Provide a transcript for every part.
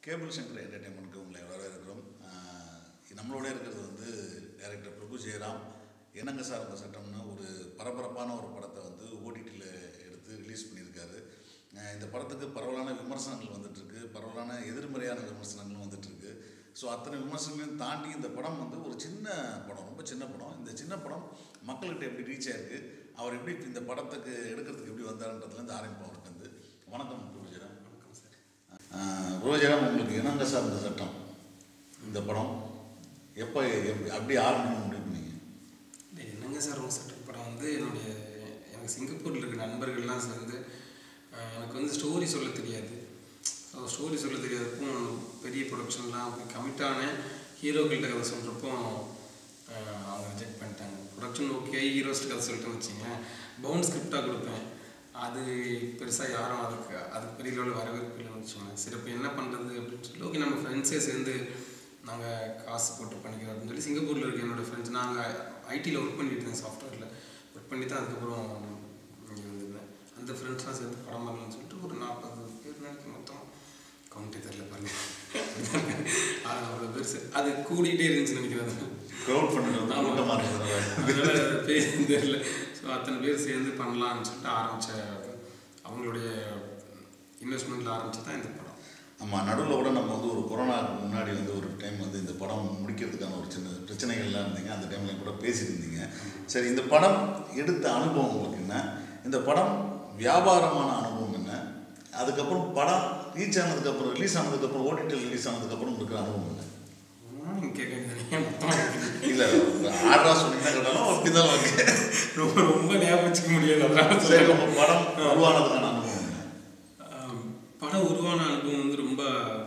Cable centre என்டர்டைன்மெண்ட்க்கு உங்களை வரவேற்கிறோம் ஆஹ் நம்மளோட இருக்கிறது வந்து டைரக்டர் பிரபு ஜெயராம் என்னங்க சார் இந்த சட்டம்னு ஒரு பரபரப்பான ஒரு படத்தை வந்து ஓடிடியில் எடுத்து ரிலீஸ் பண்ணியிருக்காரு ஆஹ் இந்த படத்துக்கு பரவலான விமர்சனங்கள் வந்துட்டுருக்கு பரவலான எதிர்மறையான விமர்சனங்களும் வந்துட்டுருக்கு ஸோ அத்தனை விமர்சனங்களையும் தாண்டி இந்த படம் வந்து ஒரு சின்ன படம் ரொம்ப சின்ன படம் இந்த சின்ன படம் மக்கள்கிட்ட எப்படி ரீச் ஆயிருக்கு அவர் எப்படி இந்த படத்துக்கு எடுக்கிறதுக்கு எப்படி வந்தாருன்றதுலேருந்து ஆரம்பிப்போம் அவர்கிட்ட வந்து வணக்கம் பிரபு ஜெயராம் வணக்கம் சார் ரோஜரம் உங்களுக்கு இணங்க சார்ந்த சட்டம் இந்த படம் எப்போ எப்படி அப்படி ஆரம்பிக்கணும் முடிவு பண்ணீங்க இது என்னங்க சார் உங்கள் சட்ட படம் வந்து என்னுடைய எனக்கு சிங்கப்பூரில் இருக்க நண்பர்கள்லாம் சேர்ந்து அஹ், எனக்கு வந்து ஸ்டோரி சொல்ல தெரியாது ஸோ ஸ்டோரி சொல்ல தெரியாதப்போ பெரிய ப்ரொடக்ஷன்லாம் போய் கமிட்டான ஹீரோக்கள்கிட்ட கதை சொல்கிறப்போ அவங்க ரிஜெக்ட் பண்ணிட்டாங்க ப்ரொடக்ஷன் ஓகே ஹீரோஸ்ட்டு கதை சொல்லிட்டு வச்சிங்க பவுண்ட் ஸ்கிரிப்டாக கொடுப்பேன் அது பெருசாக யாரும் அதுக்கு அதுக்கு பெரிய லெவலில் வரவேற்பு இல்லைன்னு வச்சுக்கோங்க சரி இப்போ என்ன பண்ணுறது அப்படின்னு சொல்லி ஓகே நம்ம ஃப்ரெண்ட்ஸே சேர்ந்து நாங்கள் காசு போட்டு பண்ணிக்கிறோம் அப்படின்னு சொல்லி சிங்கப்பூரில் இருக்க என்னோடய ஃப்ரெண்ட்ஸ் நாங்கள் ஐடியில் ஒர்க் பண்ணிட்டு இருந்தேன் சாஃப்ட்வேரில் ஒர்க் பண்ணி தான் அதுக்கப்புறம் இங்கே வந்திருந்தேன் அந்த ஃப்ரெண்ட்ஸ்லாம் சேர்ந்து படம் பண்ணலாம்னு சொல்லிட்டு ஒரு நாற்பது பேர் நினைக்க மொத்தம் கவுண்டே தெரில பாருங்க அது அவ்வளோ பெருசு அது கூடிகிட்டே இருந்துச்சுன்னு நினைக்கிறேன் க்ரௌட் ஃபண்ட் வந்து கூட்டமாக இருக்கிறது அதனால அது பேர் தெரியல ஸோ அத்தனை பேர் சேர்ந்து பண்ணலாம்னு சொல்லிட்டு ஆரம்பித்த அவங்களுடைய இன்வெஸ்ட்மெண்ட்டில் ஆரம்பிச்சு தான் இந்த படம் ஆமாம் நடுவில் கூட நம்ம வந்து ஒரு கொரோனாவுக்கு முன்னாடி வந்து ஒரு டைம் வந்து இந்த படம் முடிக்கிறதுக்கான ஒரு சின்ன பிரச்சனைகள்லாம் இருந்தீங்க அந்த டைமில் கூட பேசியிருந்தீங்க சரி இந்த படம் எடுத்த அனுபவம் உங்களுக்கு என்ன இந்த படம் வியாபாரமான அனுபவம் என்ன அதுக்கப்புறம் படம் ரீச் ஆனதுக்கப்புறம் ரிலீஸ் ஆனதுக்கப்புறம் ஓடிடி ரிலீஸ் ஆனதுக்கப்புறம் இருக்கிற அனுபவம் என்ன நீங்கள் கேட்குறீங்க மொத்தமாக இல்லை ஆர்டரா சொன்னீங்கன்னா கேட்டாலும் அப்படி தான் ஓகே ரொம்ப ரொம்ப ஞாபகம் வச்சுக்க முடியாது அதனால சரி சொல்றேன். நம்ம படம் உருவானதுக்கான அனுபவம் என்ன ஆம், படம் உருவான அனுபவம் வந்து ரொம்ப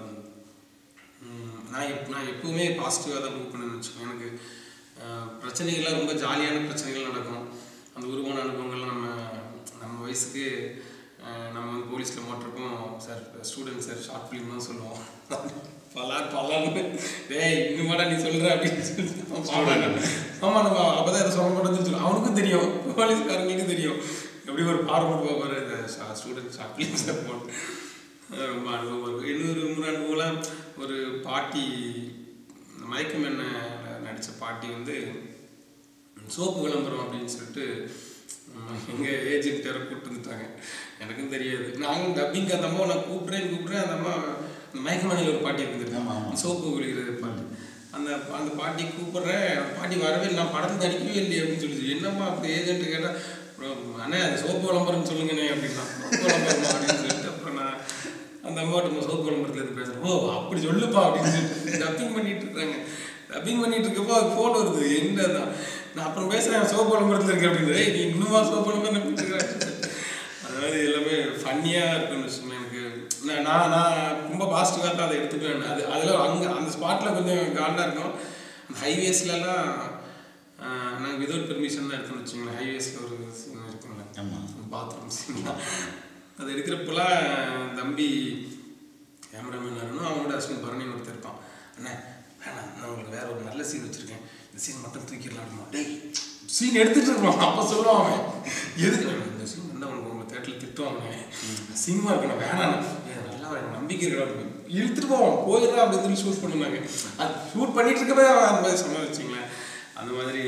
ம், நான் எப் நான் எப்பவுமே பாசிட்டிவாக தான் மூவ் பண்ணேன்னு வச்சுக்கோங்க எனக்கு ஆஹ், பிரச்சனைகள்லாம் ரொம்ப ஜாலியான பிரச்சனைகள் நடக்கும் அந்த உருவான அனுபவங்கள்லாம் நம்ம நம்ம வயசுக்கு ஆஹ், நம்ம வந்து போலீஸில் மாட்டிருக்கோம் sir student sir short film தான் சொல்லுவோம் பலார் பலார்னு டேய் இன்னுமாடா நீ சொல்கிற அப்படின்னு சொல்லிட்டு ஆமாம் நம்ம அப்போ தான் சொல்ல மாட்டோம்னு சொல்லி அவனுக்கும் தெரியும் போலீஸ்காரங்களுக்கும் தெரியும் எப்படி ஒரு பார்வர்டு பாப்பாரு இந்த ஸ்டூடெண்ட் ஷார்ட் ஃபிலிம் சார் போட்டு ரொம்ப அனுபவம் இருக்கும் இன்னொரு முறை அனுபவம்லாம் ஒரு பாட்டி மயக்கம் என்ன நடித்த பாட்டி வந்து சோப்பு விளம்பரம் அப்படின்னு சொல்லிட்டு எங்கள் ஏஜென்ட் யாரோ கூப்பிட்டு வந்துட்டாங்க எனக்கும் தெரியாது நாங்கள் டப்பிங் அந்த அம்மா நான் கூப்பிட்றேன் கூப்பிட்றேன் அந்த அம்மா மயக்கமணியில் ஒரு பாட்டி ஆமா, ஆமா. இருந்துருக்கு சோப்பு குளிக்கிறது பாட்டி அந்த அந்த பாட்டி கூப்பிட்றேன் பாட்டி வரவே இல்லை நான் படத்தை நடிக்கவே இல்லையே அப்படின்னு சொல்லிச்சு என்னம்மா அப்படி ஏஜென்ட் கேட்டால் அப்புறம் அண்ணே அது சோப்பு விளம்பரம் சொல்லுங்கண்ணே அப்படின்னா சோப்பு விளம்பரமா அப்படின்னு சொல்லிட்டு அப்புறம் நான் அந்த அம்மாட்ட சோப்பு விளம்பரத்துல இருந்து பேசுகிறேன் ஓ அப்படி சொல்லுப்பா அப்படின்னு சொல்லிட்டு டப்பிங் பண்ணிட்டு இருக்காங்க டப்பிங் பண்ணிட்டு இருக்கப்போ அது ஃபோன் வருது என்ன தான் நான் அப்புறம் பேசுகிறேன் சோப்பு விளம்பரத்தில் இருக்கு அப்படின்னு "ஏய், நீ இன்னுமா சோப்பு விளம்பரம் பண்ணிட்டு இருக்க?" அதாவது எல்லாமே ஃபன்னியாக இருக்குன்னு வச்சுக்கோங்களேன் எனக்கு நான் நான் நான் ரொம்ப பாசிட்டிவாக தான் அதை எடுத்துக்குவேன் அது அதில் அங்கே அந்த ஸ்பாட்டில் கொஞ்சம் காண்டாக இருக்கும் அந்த ஹைவேஸ்லலாம் நாங்கள் விதவுட் பெர்மிஷன் தான் எடுத்துன்னு வச்சுங்களேன் ஹைவேஸில் ஒரு சீன் இருக்கும்ல ஆமாம் பாத்ரூம் சீன்லாம் அது எடுக்கிறப்பெல்லாம் தம்பி கேமராமேன் வரணும் அவனோட அஸ்வின் பரணி ஒருத்தர் இருப்பான் அண்ணே வேணாம் நான் உங்களுக்கு வேற ஒரு நல்ல சீன் வச்சுருக்கேன் இந்த சீன் மட்டும் தூக்கிடலாம்மா டேய் சீன் எடுத்துட்டு இருப்பான் அப்போ சொல்லுவான் அவன் எதுக்கு நான் இந்த சீன் வந்து அவனுக்கு உங்கள் தேட்டரில் திட்டுவாங்க சினிமா இருக்கணும் வேணாம் ஏய், நல்லா எனக்கு நம்பிக்கை இருக்கா இழுத்துட்டு போவோம் போயிடலாம் அப்படின்னு சொல்லி ஷூட் பண்ணுவாங்க அது ஷூட் பண்ணிட்டு இருக்கவே அவன் அந்த மாதிரி சொன்ன வச்சுங்களேன் அந்த மாதிரி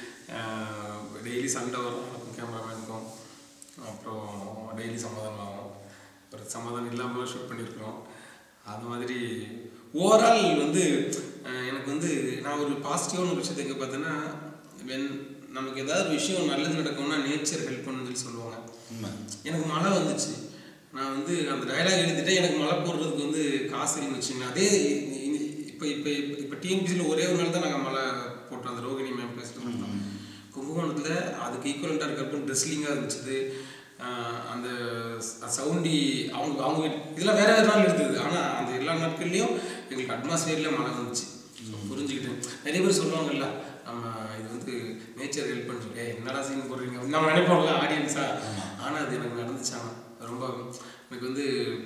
டெய்லி சண்டை வரும் எனக்கும் கேமராமேனுக்கும் அப்புறம் டெய்லி சமாதானம் ஆகும் ஒரு சமாதானம் இல்லாமல் ஷூட் பண்ணியிருக்கிறோம் அது மாதிரி ஓவரால் வந்து அஹ், எனக்கு வந்து நான் ஒரு பாசிட்டிவான ஒரு விஷயத்தை எங்கே பார்த்தேன்னா வென் நமக்கு ஏதாவது ஒரு விஷயம் நல்லது நடக்கும்னா நேச்சர் ஹெல்ப் பண்ணுன்னு சொல்லி சொல்லுவாங்க உண்மை எனக்கு மழை வந்துச்சு நான் வந்து அந்த டயலாக் எழுதிட்டு எனக்கு மழை போடுறதுக்கு வந்து காசு இல்லைன்னு வச்சுங்களேன் அதே இப்போ இப்போ இப்போ டிஎன்பிசியில் ஒரே ஒரு நாள் தான் நாங்கள் மழை போட்டோம் அந்த ரோகிணி மேம் பேசிட்டு கும்பகோணத்தில் அதுக்கு ஈக்குவலண்ட்டாக இருக்கிறப்ப ட்ரெஸ்லிங்காக இருந்துச்சு ஆஹ் அந்த சவுண்டி அவங்க அவங்க இதெல்லாம் வேற வேறு நாள் எடுத்தது ஆனால் அந்த எல்லா நாட்கள்லையும் எங்களுக்கு அட்மாஸ்பியரில் மழை வந்துச்சு So, புரிஞ்சுக்கிட்டேன் நிறைய பேர் சொல்லுவாங்கல்ல நம்ம இது வந்து நேச்சர் ஹெல்ப் பண்ணுறோம் ஏய் என்னடா சீன் போடுறீங்க அப்படின்னு நம்ம நினைப்போம்ல ஆடியன்ஸா ஆனால் அது எனக்கு நடந்துச்சாங்க ரொம்ப எனக்கு வந்து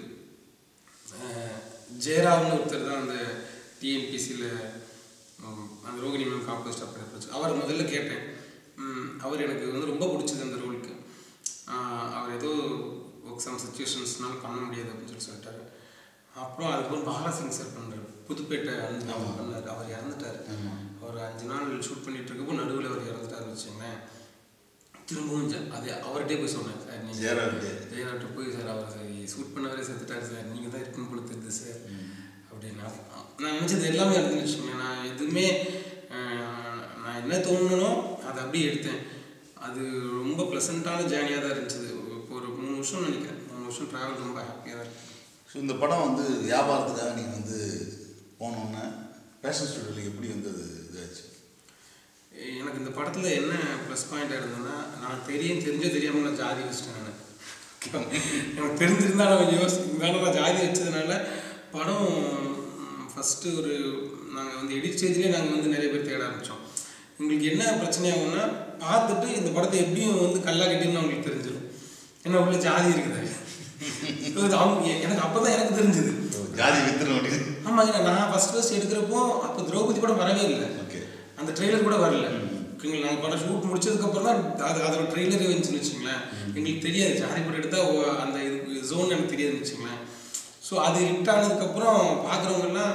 அஹ், ஜெயராம்னு ஒருத்தர் தான் அந்த டிஎன்பிசியில் அந்த ரோகிணி மேம் காம்போஸ்டாக பண்ணி அவர் முதல்ல கேட்டேன் ம், அவர் எனக்கு வந்து ரொம்ப பிடிச்சது அந்த ரோலுக்கு அவர் ஏதோ ஒர்க் சம் சுச்சுவேஷன்ஸ்னால பண்ண முடியாது அப்படின்னு சொல்லி சொல்லிட்டாரு அப்புறம் அதுக்கப்புறம் பாலாசிங் சார் பண்ணுறாரு புதுப்பேட்டை அந்த பண்ணார் அவர் இறந்துட்டார் ஆமாம் அவர் அஞ்சு நாள் ஷூட் பண்ணிட்டு இருக்கப்போ நடுவில் அவர் இறந்துட்டாருன்னு வச்சுங்களேன் திரும்பவும் ஜ- அது அவர்கிட்டே போய் சொன்னேன் சார் நீங்கள் ஜெயராஜ் ஜெயராட்ட போய் சார் அவர் சார் ஷூட் பண்ணவரே செத்துட்டாரு சார் நீங்கள் தான் இருக்குன்னு போல தெரியுது சார் அப்படின்னா நான் நினச்சது எல்லாமே இருந்துன்னு வச்சுக்கோங்களேன் நான் எதுவுமே அஹ், நான் என்ன தோணுனோ அதை அப்படியே எடுத்தேன் அது ரொம்ப ப்ளசண்ட்டான ஜேர்னியாக தான் இருந்துச்சு இப்போ ஒரு மூணு வருஷம் நினைக்கிறேன் மூணு வருஷம் ட்ராவல் ரொம்ப ஹாப்பியாக தான் இருக்கு ஸோ இந்த படம் வந்து வியாபாரத்துக்காக நீங்கள் வந்து போனோன்னே ஃபேஷன் ஸ்டுடியோவில் எப்படி வந்து அது இதாச்சு எனக்கு இந்த படத்தில் என்ன ப்ளஸ் பாயிண்டாக இருந்ததுன்னா நான் தெரியும் தெரிஞ்சோ தெரியாமல் நான் ஜாதி வச்சிட்டேன் நான் எனக்கு தெரிஞ்சிருந்தா நான் யோசிச்சிருந்தாலும் நான் ஜாதி வச்சதுனால படம் ஃபஸ்ட்டு ஒரு நாங்கள் வந்து எடிட் ஸ்டேஜ்லேயே நாங்கள் வந்து நிறைய பேர் தேட ஆரம்பித்தோம் எங்களுக்கு என்ன பிரச்சனை ஆகும்னா பார்த்துட்டு இந்த படத்தை எப்படியும் வந்து கல்லா கட்டின்னு அவங்களுக்கு தெரிஞ்சிடும் ஏன்னா உள்ள ஜாதி இருக்குது இது அவங்க எனக்கு அப்போ தான் எனக்கு தெரிஞ்சுது ஜாதி வித்துரும் அப்படின்னு ஆமாங்க நான் ஃபர்ஸ்ட் ஃபர்ஸ்ட் எடுக்கிறப்போ அப்போ திரௌபதி படம் வரவே இல்லை ஓகே அந்த ட்ரெய்லர் கூட வரல ஓகேங்களா நாங்கள் படம் ஷூட் முடிச்சதுக்கப்புறம் தான் அது அதோட ட்ரெய்லரே வந்துச்சுன்னு வச்சுங்களேன் எங்களுக்கு தெரியாது ஜாதி படம் எடுத்தால் அந்த இது ஜோன் எனக்கு தெரியாதுன்னு வச்சுங்களேன் ஸோ அது ஹிட் ஆனதுக்கப்புறம் பார்க்குறவங்கெல்லாம்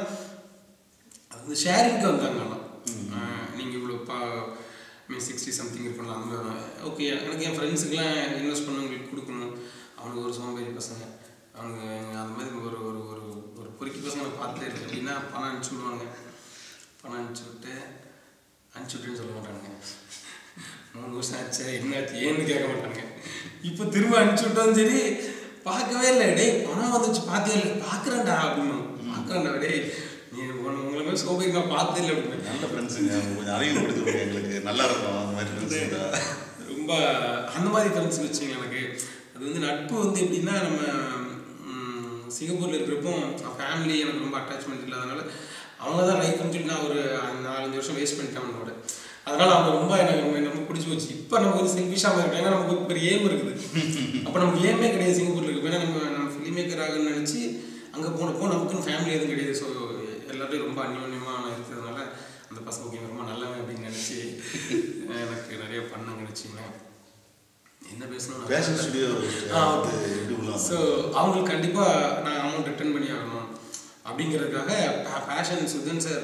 அது வந்து ஷேரிங்க்கு வந்தாங்க ஆனால் நீங்கள் இவ்வளோ பா மீன் சிக்ஸ்டி சம்திங் இருக்கலாம் அந்த மாதிரி ஓகே எனக்கு என் ஃப்ரெண்ட்ஸுக்கெலாம் இன்வெஸ்ட் பண்ணவங்களுக்கு கொடுக்கணும் அவனுக்கு ஒரு சோம்பேறி பசங்க அவங்க அந்த மாதிரி ஒரு ஒரு ஒரு ஒரு பொறுக்கி பசங்க பார்த்தே இருக்கு அப்படின்னா பணம் அனுப்பிச்சி விடுவாங்க பணம் அனுப்பிச்சி விட்டு அனுப்பிச்சி விட்டுன்னு சொல்ல மாட்டானுங்க மூணு வருஷம் ஆச்சு என்ன ஆச்சு ஏன்னு கேட்க மாட்டாங்க இப்போ திரும்ப அனுப்பிச்சி விட்டோம் சரி பார்க்கவே இல்லை டேய் பணம் வந்துச்சு பார்த்தே இல்லை பார்க்குறேன்டா அப்படின்னு பார்க்குறேன்டா டேய் நீ உன- உங்களை மாதிரி சோம்பேறி நான் பார்த்தே இல்லை அப்படின்னு நல்ல ஃப்ரெண்ட்ஸுங்க கொஞ்சம் அறிமுகப்படுத்தி கொடுங்க எங்களுக்கு நல்லா இருக்கும் அந்த மாதிரி ஃப்ரெண்ட்ஸுங்க ரொம்ப அந்த மாதிரி ஃப்ரெண்ட்ஸ் வச்சுங்க எனக்கு அது வந்து நட்பு வந்து எப்படின்னா நம்ம ம், சிங்கப்பூர்ல இருக்கிறப்போ ஃபேமிலி எனக்கு ரொம்ப அட்டாச்மெண்ட் இல்லாதனால அவங்க தான் லைஃப்னு சொல்லி நான் ஒரு நாலஞ்சு வருஷம் வேஸ்ட் பண்ணிட்டேன் அவனோட அதனால அவங்க ரொம்ப எனக்கு ரொம்ப- ரொம்ப பிடிச்சி போச்சு இப்போ நமக்கு வந்து செல்ஃபிஷாக இருக்காங்க ஏன்னா நமக்கு ஒரு பெரிய ஏம் இருக்குது அப்போ நமக்கு ஏமே கிடையாது சிங்கப்பூர்ல இருக்கு ஏன்னா நம்ம நம்ம ஃபிலிம் மேக்கர் ஆகணும்னு நினச்சி அங்கே போனப்போ நமக்குன்னு ஃபேமிலி எதுவும் கிடையாது ஸோ எல்லாத்தையும் ரொம்ப அந்யோன்யமாக இருக்கிறதுனால அந்த பசங்க இவன் ரொம்ப நல்லவன் அப்படின்னு நினச்சி எனக்கு நிறைய பண்ண நினச்சிங்களேன் என்ன பேசணும் ஃபேஷன் ஸ்டுடியோ ஆ, வந்து எப்படி உள்ள ஸோ அவங்களுக்கு கண்டிப்பாக நான் அமௌண்ட் ரிட்டர்ன் பண்ணி ஆகணும் அப்படிங்கிறதுக்காக ஃபேஷன் சுதன் சார்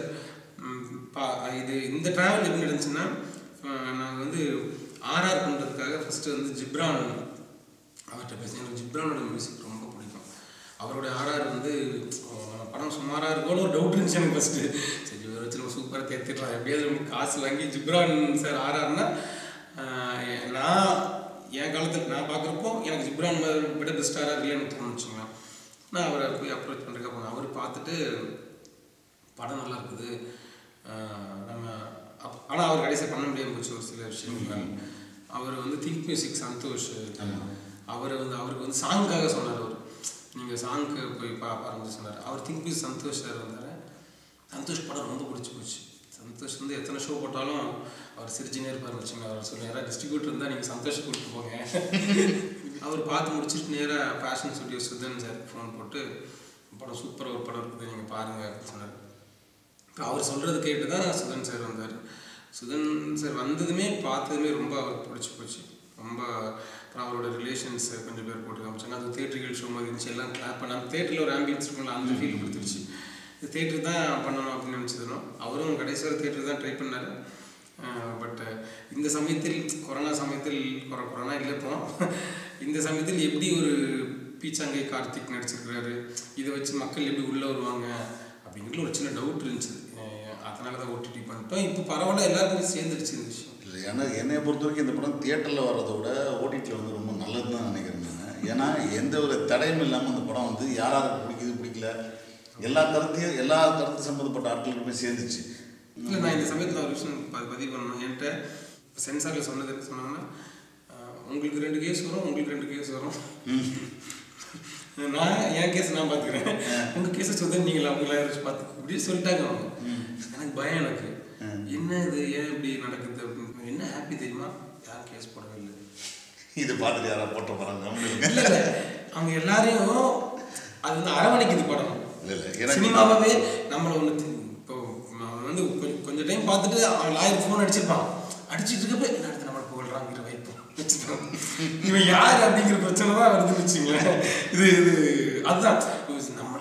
இது இந்த ட்ராவல் எப்படி நடந்துச்சுன்னா நாங்கள் வந்து ஆர்ஆர் பண்ணுறதுக்காக ஃபஸ்ட்டு வந்து ஜிப்ரான் அவர்கிட்ட பேசினேன் எனக்கு ஜிப்ரானோட மியூசிக் ரொம்ப பிடிக்கும் அவரோட ஆர்ஆர் வந்து அஹ், படம் சுமாராக இருக்கும்னு ஒரு டவுட் இருந்துச்சு எனக்கு ஃபஸ்ட்டு சரி இவரை வச்சு நம்ம சூப்பராக தேர்த்திடலாம் எப்படியாவது நமக்கு காசு வாங்கி ஜிப்ரான் சார் ஆர்ஆர்னா நான் என் காலத்தில் நான் பார்க்குறப்போ எனக்கு ஜிப்ரான் மாதிரி விட பெஸ்ட்டாக இல்லைன்னு தோணுச்சுங்களேன் நான் அவரை போய் அப்ரோச் பண்ணுறதுக்கு போனேன் அவர் பார்த்துட்டு படம் நல்லா இருக்குது ஆஹ் நம்ம அப் ஆனால் அவர் கடைசியாக பண்ண முடியாம போச்சு ஒரு சில விஷயங்கள் அவர் வந்து திங்க் மியூசிக் சந்தோஷ் அவர் வந்து அவருக்கு வந்து சாங்காக சொன்னார் அவர் நீங்கள் சாங்க்கு போய் பா பாருங்க சொன்னார் அவர் திங்க் மியூசிக் சந்தோஷ் சார் வந்தார் சந்தோஷ் படம் ரொம்ப பிடிச்சி போச்சு சந்தோஷ் வந்து எத்தனை ஷோ போட்டாலும் அவர் சிரிச்சுனே இருப்பார் வச்சுங்க அவர் சொல்லி யாராவது டிஸ்ட்ரிபியூட்டர் இருந்தால் நீங்கள் சந்தோஷம் கூப்பிட்டு போங்க அவர் பார்த்து முடிச்சுட்டு நேராக fashion studio Sudhan sir phone போட்டு படம் சூப்பராக ஒரு படம் இருக்குது நீங்கள் பாருங்கள் அப்படின்னு சொன்னார் இப்போ அவர் சொல்கிறது கேட்டு தான் சுதன் சார் வந்தார் சுதன் சார் வந்ததுமே பார்த்ததுமே ரொம்ப அவருக்கு பிடிச்சி போச்சு ரொம்ப அப்புறம் அவரோட ரிலேஷன்ஸ் கொஞ்சம் பேர் போட்டு காமிச்சாங்க அது தேட்டர்கள் ஷோ மாதிரி இருந்துச்சு எல்லாம் கிளாப் பண்ணாங்க தேட்டரில் ஒரு ஆம்பியன்ஸ் இருக்கும்ல அந்த ஃபீல் கொடுத்துருச்சு இது தேட்டர் தான் பண்ணணும் அப்படின்னு நினச்சதுனோ அவரும் கடைசி வரை தேட்டர் தான் ட்ரை பண்ணார் பட் இந்த சமயத்தில் கொரோனா சமயத்தில் கொர- கொரோனா இல்லை இப்போ இந்த சமயத்தில் எப்படி ஒரு பீச்சாங்கை கார்த்திக் நடிச்சிருக்கிறாரு இதை வச்சு மக்கள் எப்படி உள்ளே வருவாங்க அப்படிங்கிறது ஒரு சின்ன டவுட் இருந்துச்சு அஹ் அதனால தான் ஓடிடி பண்ணிட்டோம் இப்போ பரவாயில்ல எல்லாருக்குமே சேர்ந்துருச்சு இந்த விஷயம் இல்லை எனக்கு என்னை பொறுத்த வரைக்கும் இந்த படம் தியேட்டரில் வர்றதை விட ஓடிடியில் வந்து ரொம்ப நல்லது தான் நினைக்கிறேன் நான் ஏன்னா எந்த ஒரு தடையும் இல்லாமல் இந்த படம் வந்து யார் யாருக்கு பிடிக்குது பிடிக்கல எல்லா கருத்தையும் எல்லா கருத்து சம்மந்தப்பட்ட ஆட்களுக்குமே சேர்ந்துச்சு இல்லை நான் இந்த சமயத்தில் ஒரு விஷயம் ப- பதிவு பண்ணணும் என்கிட்ட சென்சாரில் சொன்னது என்ன சொன்னாங்கன்னா அஹ் உங்களுக்கு ரெண்டு கேஸ் வரும் உங்களுக்கு ரெண்டு கேஸ் வரும் நான் என் கேஸ் நான் பார்த்துக்கிறேன் உங்கள் கேஸை சொல்லி நீங்கள் அவங்கள வச்சு பார்த்து இப்படி சொல்லிட்டாங்க அவங்க எனக்கு பயம் எனக்கு என்ன இது ஏன் இப்படி நடக்குது அப்படின்னு என்ன ஹாப்பி தெரியுமா யாரும் கேஸ் போடவே இல்லை இதை பார்த்துட்டு யாராவது போட்ட போகிறாங்க இல்லை இல்லை அவங்க எல்லாரையும் அது வந்து அரவணைக்குது படம் இல்லை இல்லை எனக்கு சினிமாவே நம்மளை ஒன்று இப்போ அவன் வந்து கொஞ்சம் கொஞ்சம் டைம் பார்த்துட்டு அவன் லாயர் ஃபோன் அடிச்சிருப்பான் அடிச்சிட்டு இருக்கப்ப என்ன அடுத்து நம்மளை புகழ்றாங்கிற வைப்போம் வச்சுப்பான் இவன் யார் அப்படிங்கிற பிரச்சனை தான் வருதுன்னு வச்சுங்களேன் இது இது அதுதான் நம்மளை இப்படி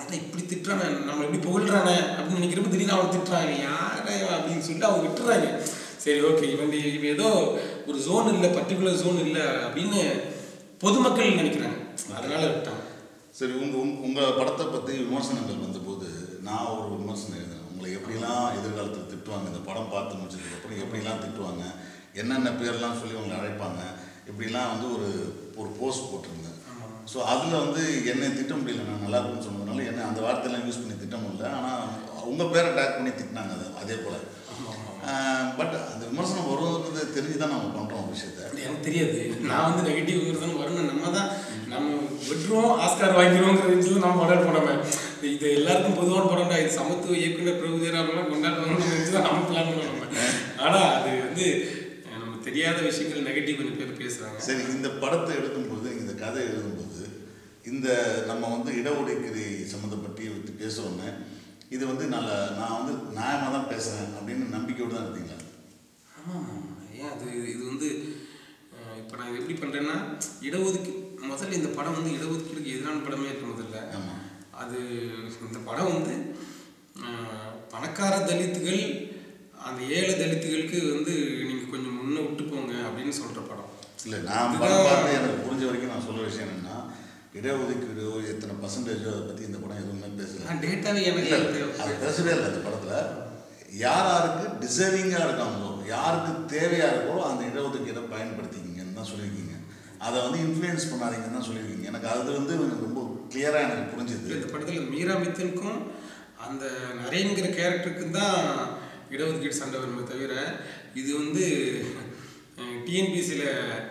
திட்டுறானே நம்ம எப்படி புகழ்றானே அப்படின்னு நினைக்கிறப்ப திடீர்னு அவன் திட்டுறாங்க யாரே அப்படின்னு சொல்லிட்டு அவங்க விட்டுறாங்க சரி ஓகே இவன் இவன் ஏதோ ஒரு ஜோன் இல்லை பர்டிகுலர் ஜோன் இல்லை அப்படின்னு பொதுமக்கள் நினைக்கிறாங்க அதனால விட்டாங்க சரி உங்க உங்க- உங்க படத்தை பத்தி விமர்சனங்கள் வந்தபோது நான் ஒரு விமர்சனம் எழுதினேன் உங்களை எப்படிலாம் எதிர்காலத்தில் திட்டுவாங்க இந்த படம் பார்த்து முடிச்சதுக்கு அப்புறம் எப்படிலாம் திட்டுவாங்க என்னென்ன பேர்லாம் சொல்லி உங்களை அழைப்பாங்க இப்படிலாம் வந்து ஒரு ஒரு போஸ்ட் போட்டிருந்தேன் ஸோ அதில் வந்து என்னை திட்ட முடியல நான் நல்லா இருக்குன்னு சொன்னதுனால என்ன அந்த வார்த்தையெல்லாம் யூஸ் பண்ணி திட்ட முடியல ஆனால் உங்கள் பேரை டேக் பண்ணி திட்டினாங்க அது அதே போல் பட் அந்த விமர்சனம் வருவது தெரிஞ்சு தான் நம்ம பண்ணுறோம் விஷயத்த அப்படி எனக்கு தெரியாது நான் வந்து நெகட்டிவ் விமர்சனம் வரணும் நம்ம தான் நம்ம விட்டுருவோம் ஆஸ்கார் வாங்கிடுவோங்கிறது நம்ம படம் போடாம இது எல்லாருக்கும் பொதுவான படம்டா இது சமத்துவ இயக்குனர் பிரபுதேராமெல்லாம் கொண்டாடணும்னு நினைச்சு தான் நம்ம பிளான் பண்ணோம் நம்ம ஆனால் அது வந்து அஹ், நம்ம தெரியாத விஷயங்கள் நெகட்டிவ் கொஞ்சம் பேர் பேசுகிறாங்க சரி இந்த படத்தை எடுக்கும்போது இந்த கதை எழுதும்போது இந்த நம்ம வந்து இடஒதுக்கீடு சம்மந்தப்பட்டு பற்றி பேசுவோன்னு இது வந்து நல்ல நான் வந்து நியாயமாக தான் பேசுகிறேன் அப்படின்னு நம்பிக்கையோடு தான் இருந்தீங்களா ஆமாம் ஆமாம் ஏன் அது இது வந்து இப்போ நான் இது எப்படி பண்ணுறேன்னா இடஒதுக்கீடு முதல்ல இந்த படம் வந்து இடஒதுக்கீடுக்கு எதிரான படமே இருக்க முதல்ல ஆமாம் அது இந்த படம் வந்து அஹ், பணக்கார தலித்துகள் அந்த ஏழை தலித்துகளுக்கு வந்து நீங்கள் கொஞ்சம் முன்ன விட்டு போங்க அப்படின்னு சொல்கிற படம் இல்லை நான் படம் பார்த்து எனக்கு புரிஞ்ச வரைக்கும் நான் சொல்ல விஷயம் என்னென்னா இடஒதுக்கீடோ எத்தனை பர்சன்டேஜோ அதை பற்றி இந்த படம் எதுவுமே பேசல நான் டேட்டாவே எனக்கு இல்லை தேவை. அது பேசவே இல்லை அந்த படத்தில் யார் யாருக்கு டிசர்விங்காக இருக்காங்களோ யாருக்கு தேவையாக இருக்கோ அந்த இடஒதுக்கீடை பயன்படுத்திக்கிங்கன்னு தான் சொல்லியிருக்கீங்க அதை வந்து இன்ஃப்ளூயன்ஸ் பண்ணாதீங்கன்னு தான் சொல்லியிருக்கீங்க எனக்கு அது வந்து எனக்கு ரொம்ப கிளியராக எனக்கு புரிஞ்சுது இந்த படத்தில் மீரா மித்தனுக்கும் அந்த நரேன்கிற கேரக்டருக்கும் தான் இடஒதுக்கீடு சண்டை வருமே தவிர இது வந்து டிஎன்பிசியில்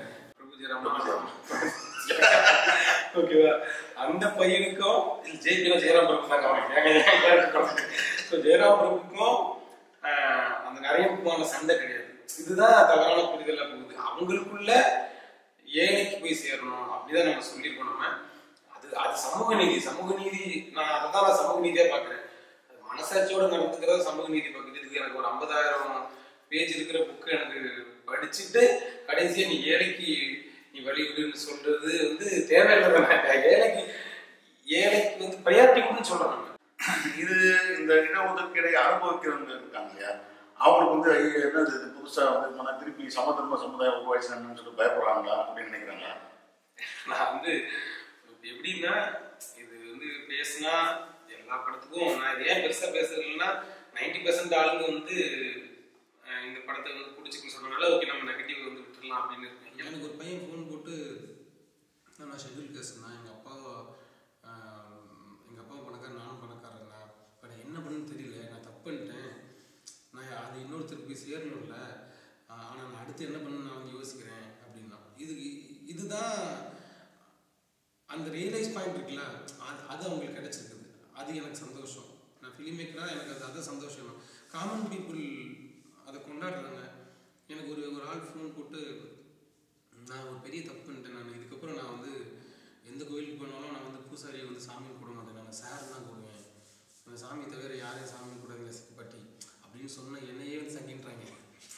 ஓகேவா அந்த பையனுக்கும் இது ஜெயிக்கிற ஜெயராம் பிரபு தாங்க அவனுக்கு ஸோ ஜெயராம் பிரபுக்கும் ஆஹ், அந்த நரேனுக்குமான சண்டை கிடையாது இதுதான் தவறான புரிதலாக போகுது அவங்களுக்குள்ள ஏழைக்கு போய் சேரணும் அப்படிதான் நம்ம சொல்லியிருக்கோம் நம்ம அது அது சமூக நீதி சமூக நீதி நான் அதை தான் நான் சமூக நீதியா பார்க்குறேன் அது மனசாட்சியோட நடந்துக்கிறத சமூக நீதி பார்க்குது இதுக்கு எனக்கு ஒரு ஐம்பதாயிரம் பேஜ் இருக்கிற புக்கு எனக்கு படிச்சுட்டு கடைசியா நீ ஏழைக்கு நீ வழிவிடுன்னு சொல்றது வந்து தேவையில்லை ஏழைக்கு ஏழைக்கு வந்து ப்ரையாரிட்டி கொடுன்னு சொல்றோம் நம்ம இது இந்த இடஒதுக்கீடை அனுபவிக்கிறவங்க இருக்காங்க இல்லையா அவங்களுக்கு வந்து ஐயோ என்னது இது புதுசாக வந்து நம்ம திருப்பி சமதர்ம சமுதாயம் உருவாயிச்சாங்கன்னு சொல்லி பயப்படுறாங்களா அப்படின்னு நினைக்கிறாங்களா நான் வந்து எப்படின்னா இது வந்து பேசினா எல்லா படத்துக்கும் நான் இது ஏன் பெருசா பேசுறதுன்னா நைன்டி பர்சன்ட் ஆளுங்க வந்து அஹ், இந்த படத்தை வந்து பிடிச்சிக்குன்னு சொன்னனால ஓகே நம்ம நெகட்டிவ் வந்து விட்டுறலாம் அப்படின்னு இருக்கேன் எனக்கு ஒரு பையன் ஃபோன் போட்டு நான் ஷெட்யூல் பேசுனேன் எங்கள் அப்பா எங்கள் அப்பா பணக்காரன் நானும் பணக்காரன் தான் இப்போ நான் என்ன பண்ணணும்னு தெரியல நான் தப்பு பண்ணிட்டேன் நான் அது இன்னொருத்தருக்கு போய் சேரணும்ல ஆனால் நான் அடுத்து என்ன பண்ணணும்னு நான் வந்து யோசிக்கிறேன் அப்படின்னா இது இதுதான் அந்த ரியலைஸ் பாயிண்ட் இருக்குல்ல அது அது அவங்களுக்கு கிடைச்சிருக்குது அது எனக்கு சந்தோஷம் நான் ஃபிலிம் மேக்கராக எனக்கு அது அது சந்தோஷம் காமன் பீப்புள் அதை கொண்டாடுறாங்க எனக்கு ஒரு ஒரு ஆள் ஃபோன் போட்டு நான் ஒரு பெரிய தப்பு பண்ணிட்டேன் நான் இதுக்கப்புறம் நான் வந்து எந்த கோயிலுக்கு போனாலும் நான் வந்து பூசாரியை வந்து சாமி கூட மாட்டேன் நான் சார் தான் கூடுவேன் அந்த சாமி தவிர யாரையும் சாமி கூடாதுங்க சிக்கப்பட்டி அப்படின்னு சொன்ன என்னையே வந்து சங்கின்றாங்க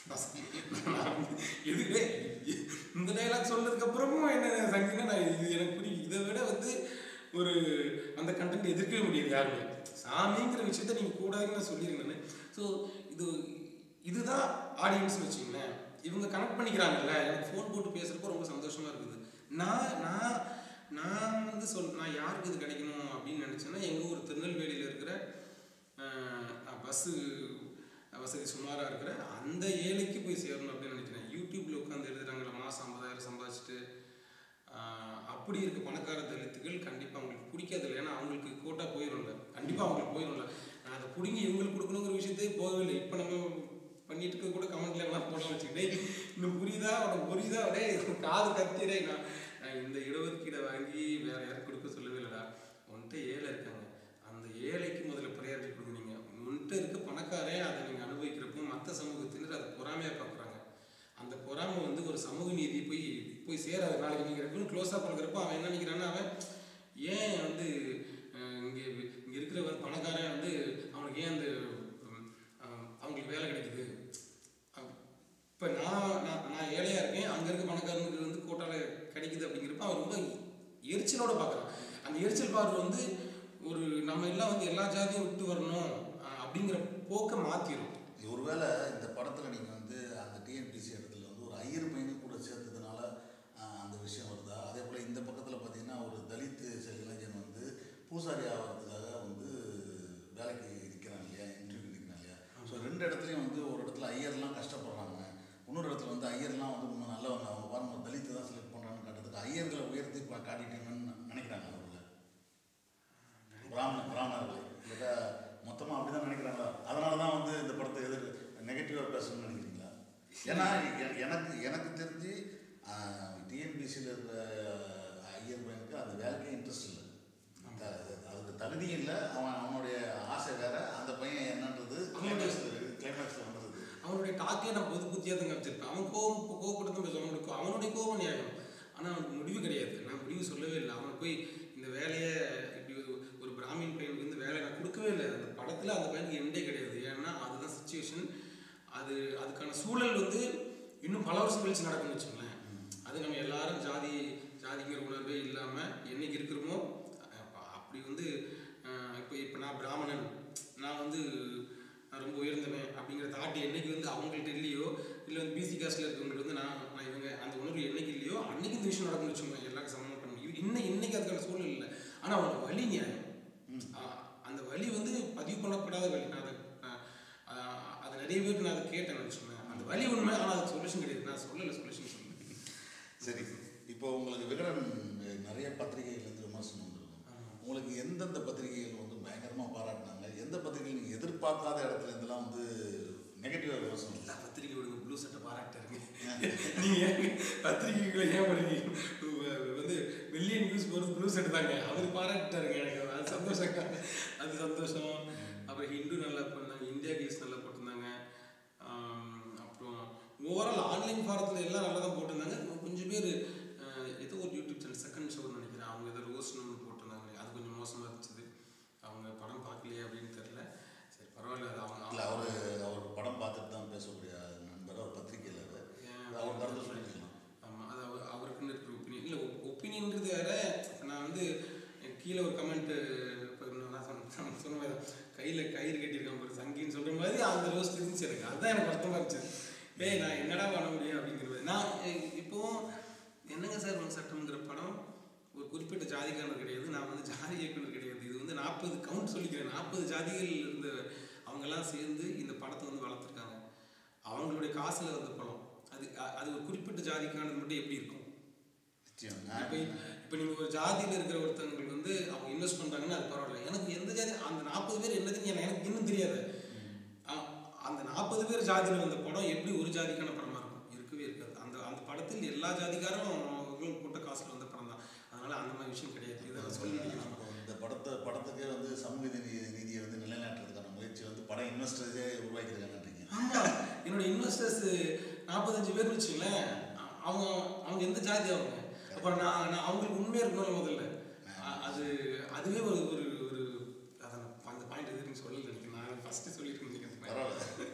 எதுவே இந்த டைலாக் சொன்னதுக்கு அப்புறமும் என்ன சங்கினா நான் இது எனக்கு புரியும் இதை விட வந்து ஒரு அந்த கண்டென்ட் எதிர்க்கவே முடியாது யாருமே சாமிங்கிற விஷயத்த நீங்க கூடாதுன்னு நான் சொல்லியிருந்தேன் ஸோ இது இதுதான் ஆடியன்ஸ்னு வச்சுங்களேன் இவங்க கனெக்ட் பண்ணிக்கிறாங்கல்ல எனக்கு ஃபோன் போட்டு பேசுறப்போ ரொம்ப சந்தோஷமா இருக்குது நான் நான் நான் வந்து சொல் நான் யாருக்கு இது கிடைக்கணும் அப்படின்னு நினச்சேன்னா எங்கள் ஊர் திருநெல்வேலியில் இருக்கிற பஸ்ஸு வசதி சுமாராக இருக்கிற அந்த ஏழைக்கு போய் சேரணும் அப்படின்னு நினைக்கிறேன் யூடியூப்ல உட்காந்து எழுதுறாங்களா மாதம் ஐம்பதாயிரம் சம்பாதிச்சுட்டு ஆஹ் அப்படி இருக்க பணக்கார தலித்துகள் கண்டிப்பாக அவங்களுக்கு பிடிக்காது இல்லை ஏன்னா அவங்களுக்கு கோட்டா போயிடும்ல கண்டிப்பாக அவங்களுக்கு போயிடும்ல நான் அதை பிடிங்கி இவங்களுக்கு கொடுக்கணுங்கிற விஷயத்தையே போகவில்லை இப்போ நம்ம பண்ணிட்டு இருக்க கூட கமெண்ட்ல எல்லாம் போட வச்சுக்கிட்டே இன்னும் புரியுதா உனக்கு புரியுதா அப்படியே காது கத்திடே நான் நான் இந்த இடஒதுக்கீடை வாங்கி வேற யாரும் கொடுக்க சொல்லவே இல்லைடா உன்கிட்ட ஏழை இருக்காங்க அந்த ஏழைக்கு முதல்ல ப்ரையாரிட்டி கொடுங்க நீங்கள் உன்கிட்ட இருக்க பணக்காரன் அதை நீங்கள் அனுபவிக்கிறப்போ மற்ற சமூகத்தினர் அதை பொறாமையாக பார்க்குறாங்க அந்த பொறாமை வந்து ஒரு சமூக நீதி போய் போய் சேராது நாளைக்கு நீங்கள் ரெண்டும் க்ளோஸாக பார்க்குறப்போ அவன் என்ன நினைக்கிறான்னா அவன் ஏன் வந்து அஹ், இங்கே இங்கே இருக்கிற ஒரு பணக்காரன் வந்து அவனுக்கு ஏன் அந்த உம், அஹ், அவங்களுக்கு வேலை கிடைக்குது இப்போ நான் நான் நான் ஏழையாக இருக்கேன் அங்கே இருக்க பணக்காரனுக்கு வந்து கோட்டாவில் கிடைக்குது அப்படிங்கிறப்ப அவன் ரொம்ப எரிச்சலோட பார்க்குறான் அந்த எரிச்சல் பார்வை வந்து ஒரு நம்ம எல்லாம் வந்து போக்கை மாற்றிடும் ஒருவேளை இந்த படத்தில் நீங்கள் வந்து அந்த டிஎன்பிசி இடத்துல வந்து ஒரு ஐயர் பையனும் கூட சேர்த்ததுனால ஆஹ், அந்த விஷயம் வருதா அதே போல் இந்த பக்கத்தில் பார்த்தீங்கன்னா ஒரு தலித் சில இளைஞன் வந்து பூசாரி ஆகிறதுக்காக வந்து வேலைக்கு நிற்கிறான் இல்லையா இன்டர்வியூ நிற்கிறான் இல்லையா ஸோ ரெண்டு இடத்துலையும் வந்து ஒரு இடத்துல ஐயர்லாம் கஷ்டப்படுறாங்க இன்னொரு இடத்துல வந்து ஐயர்லாம் வந்து இன்னும் நல்லவங்க அவங்க பாருங்க ஒரு தலித்து தான் செலக்ட் பண்ணுறான்னு காட்டுறதுக்கு ஐயர்களை உயர்த்தி பா- காட்டிட்டீங்கன்னு நினைக்கிறாங்க அவங்கள பிராமண பிராமணர்கள் இல்லை மொத்தமாக அப்படி தான் நினைக்கிறாங்களா அதனால தான் வந்து இந்த படத்தை எதிர் நெகட்டிவாக பேசணும்னு நினைக்கிறீங்களா ஏன்னா எ- எனக்கு எனக்கு தெரிஞ்சு டிஎன்பிசியில் இருக்கிற ஐயர் பையனுக்கு அந்த வேலைக்கே இன்ட்ரெஸ்ட் இல்லை த- அதுக்கு தகுதியும் இல்லை அவன் அவனுடைய ஆசை வேற அந்த பையன் என்னன்றது கிளைமேக்ஸில் கிளைமேக்ஸில் வந்துடுது அவனுடைய டாக்கே நான் பொது புத்தியாக தான் காமிச்சிருப்பேன் அவன் கோவம் கோவப்பட்டு தான் பேசுவான் அவனுடைய கோ- அவனுடைய கோபம் நியாயம் ஆனால் அவனுக்கு முடிவு கிடையாது நான் முடிவு சொல்லவே இல்லை அவன் போய் இந்த வேலையை இப்படி ஒரு- ஒரு பிராமின் பையனுக்கு வந்து வேலை நான் கொடுக்கவே இல்லை அந்த படத்தில் அந்த பையனுக்கு எண்டே கிடையாது ஏன்னா அதுதான் சுச்சுவேஷன் அது அதுக்கான சூழல் வந்து இன்னும் பல வருஷம் கழிச்சு நடக்கும்னு வச்சுங்களேன் அது நம்ம எல்லாரும் ஜாதி ஜாதிங்கிற உணர்வே இல்லாமல் என்னைக்கு இருக்கிறோமோ அப்ப- அப்படி வந்து அஹ், இப்போ இப்போ நான் பிராமணன் நான் வந்து நான் ரொம்ப உயர்ந்தவன் அப்படிங்கிற தாட்டு என்னைக்கு வந்து அவங்கள்ட்ட இல்லையோ இல்லை வந்து பிசி காஸ்டில் இருக்கவங்களுக்கு வந்து நான் நான் இவங்க அந்த உணர்வு என்னைக்கு இல்லையோ அன்னைக்கு இந்த விஷயம் நடக்கும்னு வச்சுக்கோங்க எல்லாருக்கும் சமமாக பண்ண முடியும் இன்னும் இன்னைக்கு அதுக்கான சூழல் இல்லை ஆனால் அவனுக்கு வழி நியாயம் ஆஹ் அந்த வழி வந்து பதிவு பண்ணப்படாத வழி நான் அதை ஆஹ் ஆஹ் அதை நிறைய பேருக்கு நான் அதை கேட்டேன் வச்சுக்கோங்க அந்த வழி உண்மை ஆனால் அதுக்கு சொல்யூஷன் கிடையாது நான் சொல்லலை சொல்யூஷன் சொல்லலை சரி இப்போ உங்களுக்கு விகடன் அஹ், நிறைய பத்திரிகைகள்லேருந்து விமர்சனம் வந்திருக்கும் உங்களுக்கு எந்தெந்த பத்திரிகைகள் வந்து பயங்கரமாக பாராட்டினாங்க எந்த பத்திரிகைகள் நீங்கள் எதிர்பார்க்காத இடத்துல இருந்தெல்லாம் வந்து நெகட்டிவாக விமர்சனம் எல்லா பத்திரிகை விடுங்க ப்ளூ சட்டை பாராட்டுறீங்க நீங்க ஏன் பத்திரிகைகளை ஏன் படிக்கிறீங்க உ- வந்து மில்லியன் நியூஸ் போகிறது ப்ளூ சட்டை தாங்க அவர் பாராட்டாருங்க எனக்கு அது சந்தோஷம் அது சந்தோஷம் அப்புறம் ஹிந்து நல்லா போட்டிருந்தாங்க இந்தியா கேஸ் நல்லா போட்டிருந்தாங்க ஆம், அப்புறம் ஓவரால் ஆன்லைன் ஃபாரத்தில் எல்லாம் நல்லா தான் போட்டிருந்தாங்க கொஞ்சம் பேர் ஏதோ ஒரு யூடியூப் சேனல் செகண்ட் ஷோன்னு நினைக்கிறேன் அவங்க ஏதோ ரோஸ்ட்னு ஒன்று போட்டிருந்தாங்க அது கொஞ்சம் மோசமாக இருந்துச்சு அவங்க படம் பார்க்கலையே அப்படின்னு தெரில சரி பரவாயில்ல அது அவங்க இல்லை அவர் அவர் படம் பார்த்துட்டு தான் பேசக்கூடிய நண்பர் அவர் பத்திரிகையில் ஏன் அவர் கருத்து சொல்லிக்கலாம் ஆமாம் அது அவர் அவருக்குன்னு இருக்கிற ஒப்பீனியன் இல்லை ஒப்பீனியன்றது வேற இப்ப நான் வந்து எனக்கு கீழே ஒரு கமெண்ட்டு இப்போ நான் சொன்ன சொன்ன- சொன்ன மாதிரி தான் கையில் கயிறு கட்டியிருக்கான் ஒரு சங்கின்னு சொல்கிற மாதிரி அந்த ரோஸ்ட் இருந்துச்சு எனக்கு அதுதான் எனக்கு வருத்தமாக இருந்துச்சு டேய் நான் என்னடா பண்ண முடியும் அப்படிங்கிற மாதிரி நான் இ- இப்போவும் என்னங்க சார் உங்கள் சட்டம்ங்கிற படம் ஒரு குறிப்பிட்ட ஜாதிக்காரர் கிடையாது நான் வந்து ஜாதி இயக்குனர் கிடையாது இது வந்து நாற்பது கவுண்ட் சொல்லிக்கிறேன் நாற்பது ஜாதிகள் இருந்த அவங்கெல்லாம் சேர்ந்து இந்த படத்தை வந்து வளர்த்துருக்காங்க அவங்களுடைய காசில் வந்த படம் அது அ- அது ஒரு குறிப்பிட்ட ஜாதிக்கானது மட்டும் எப்படி இருக்கும் நிச்சயம் இப்போ இப்போ நீங்கள் ஒரு ஜாதியில் இருக்கிற ஒருத்தவங்களுக்கு வந்து அவங்க இன்வெஸ்ட் பண்ணுறாங்கன்னா அது பரவாயில்ல எனக்கு எந்த ஜாதி அந்த நாற்பது பேர் என்னதுன்னு எனக்கு எனக்கு இன்னும் தெரியாது அ- அந்த நாற்பது பேர் ஜாதியில் வந்த படம் எப்படி ஒரு ஜாதிக்கான படமாக இருக்கும் இருக்கவே இருக்காது அந்த அந்த படத்தில் எல்லா ஜாதிக்காரும் அவங்களும் போட்ட காசில் வந்த படம் தான் அதனால அந்த மாதிரி விஷயம் கிடையாது இதை சொல்லி அப்போ இந்த படத்தை படத்துக்கே வந்து சமூக நீதி நீதியை வந்து நிலைநாட்டுறதுக்கான முயற்சி வந்து படம் இன்வெஸ்டர்ஸே உருவாக்கியிருக்காங்கன்றீங்க ஆமாம் என்னோட இன்வெஸ்டர்ஸ் நாற்பத்தஞ்சு பேர் வச்சுங்களேன் அ- அவங்க அவங்க எந்த ஜாதி அவங்க அப்புறம் நான் நான் அவங்களுக்கு உண்மையாக இருக்கணும் முதல்ல அ- அது அதுவே ஒரு ஒரு ஒரு அதை நான் அந்த பாயிண்ட் எதுன்னு சொல்லல எனக்கு நான் ஃபஸ்ட்டு சொல்லிட்டு இருந்தேன் அந்த point. பரவாயில்ல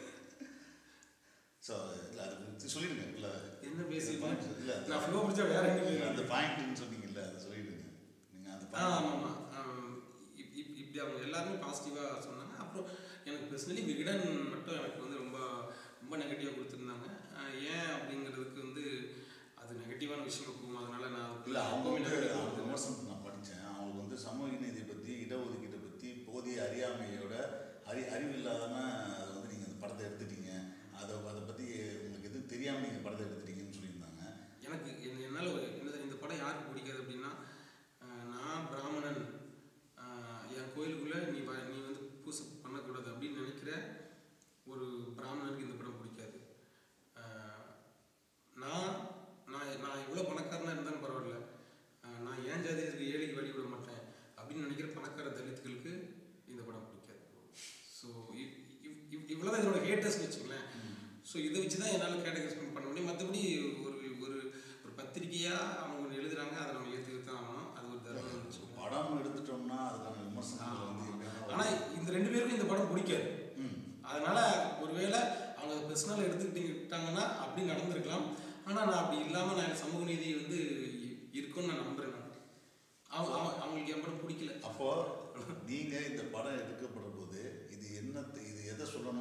ஸோ இல்லை அது பத்தி சொல்லிடுங்க இல்லை என்ன பேசி இல்லை நான் ஃப்ளோ பிடிச்சா வேற எங்கே போயிருந்தேன் அந்த பாயிண்ட்னு சொன்னீங்கல்ல அதை சொல்லிடுங்க நீங்கள் அந்த ஆ பாயிண்ட் ஆமாம் ஆமாம் இப் இப் இப்படி அவங்க எல்லாருமே பாசிட்டிவாக சொன்னாங்க அப்புறம் எனக்கு பர்சனலி விகடன் மட்டும் எனக்கு வந்து ரொம்ப ரொம்ப நெகட்டிவாக கொடுத்துருந்தாங்க ஆஹ் ஏன் அப்படிங்கிறதுக்கு வந்து அது நெகட்டிவான விஷயம் இருக்கும் அதனால நான் இல்லை அவங்க எப்பவுமே வந்து negative ஆ அவங்க கொடுத்தேன். விமர்சனத்தை நான் படித்தேன் அவங்களுக்கு வந்து சமூக நீதியை பற்றி இடஒதுக்கீட்டை பற்றி போதிய அறியாமையோட அறி அறிவு இல்லாதம அதை வந்து நீங்கள் அந்த படத்தை எடுத்துட்டீங்க அதை அதை பற்றி உங்களுக்கு எதுவும் தெரியாமல் நீங்கள் படத்தை எடுத்துட்டீங்கன்னு சொல்லியிருந்தாங்க எனக்கு என்ன- என்னால் ஒரு இந்த இந்த படம் யாருக்கு பிடிக்காது அப்படின்னா ஆஹ் நான் பிராமணன் ஆஹ் என் கோயிலுக்குள்ளே நீ வ- நீ வந்து பூசை பண்ணக்கூடாது அப்படின்னு நினைக்கிற ஒரு பிராமணனுக்கு இந்த படம் பிடிக்காது ஆஹ் நான் நான் நான் எவ்வளோ பணக்காரனாக இருந்தாலும் பரவாயில்ல ஆஹ் நான் ஏன் ஜாதியில் இருக்க ஏழைக்கு வழி விட மாட்டேன் அப்படின்னு நினைக்கிற பணக்கார தலித்துகளுக்கு இந்த படம் பிடிக்காது ஸோ இவ்வளோதான் இதோட ஹேட்டர்ஸ் வச்சுங்களேன் ஸோ இதை வச்சு தான் என்னால் கேட்டகரைஸ் பண்ண முடியும் மற்றபடி ஒரு ஒரு ஒரு பத்திரிக்கையாக அவங்க ஒன்று எழுதுறாங்க அதை நம்ம ஏற்றுக்கிட்டு தான் ஆகணும் அது ஒரு தர்மம் இருந்துச்சு படம் எடுத்துட்டோம்னா அதுக்கான விமர்சனங்கள் வந்து எப்படின்னா ஆனால் இந்த ரெண்டு பேருக்கும் இந்த படம் பிடிக்காது ம் அதனால ஒருவேளை அவங்க பர்சனலாக எடுத்துக்கிட்டாங்கன்னா அப்படி நடந்திருக்கலாம் ஆனால் நான் அப்படி இல்லாமல் நான் சமூக நீதி வந்து இ- இருக்குன்னு நான் நம்புறேன் நான் அவங்க அவங்க- அவங்களுக்கு என் படம் பிடிக்கல அப்போ நீங்க இந்த படம் எடுக்கப்படுற போது இது என்ன இது எதை சொல்ல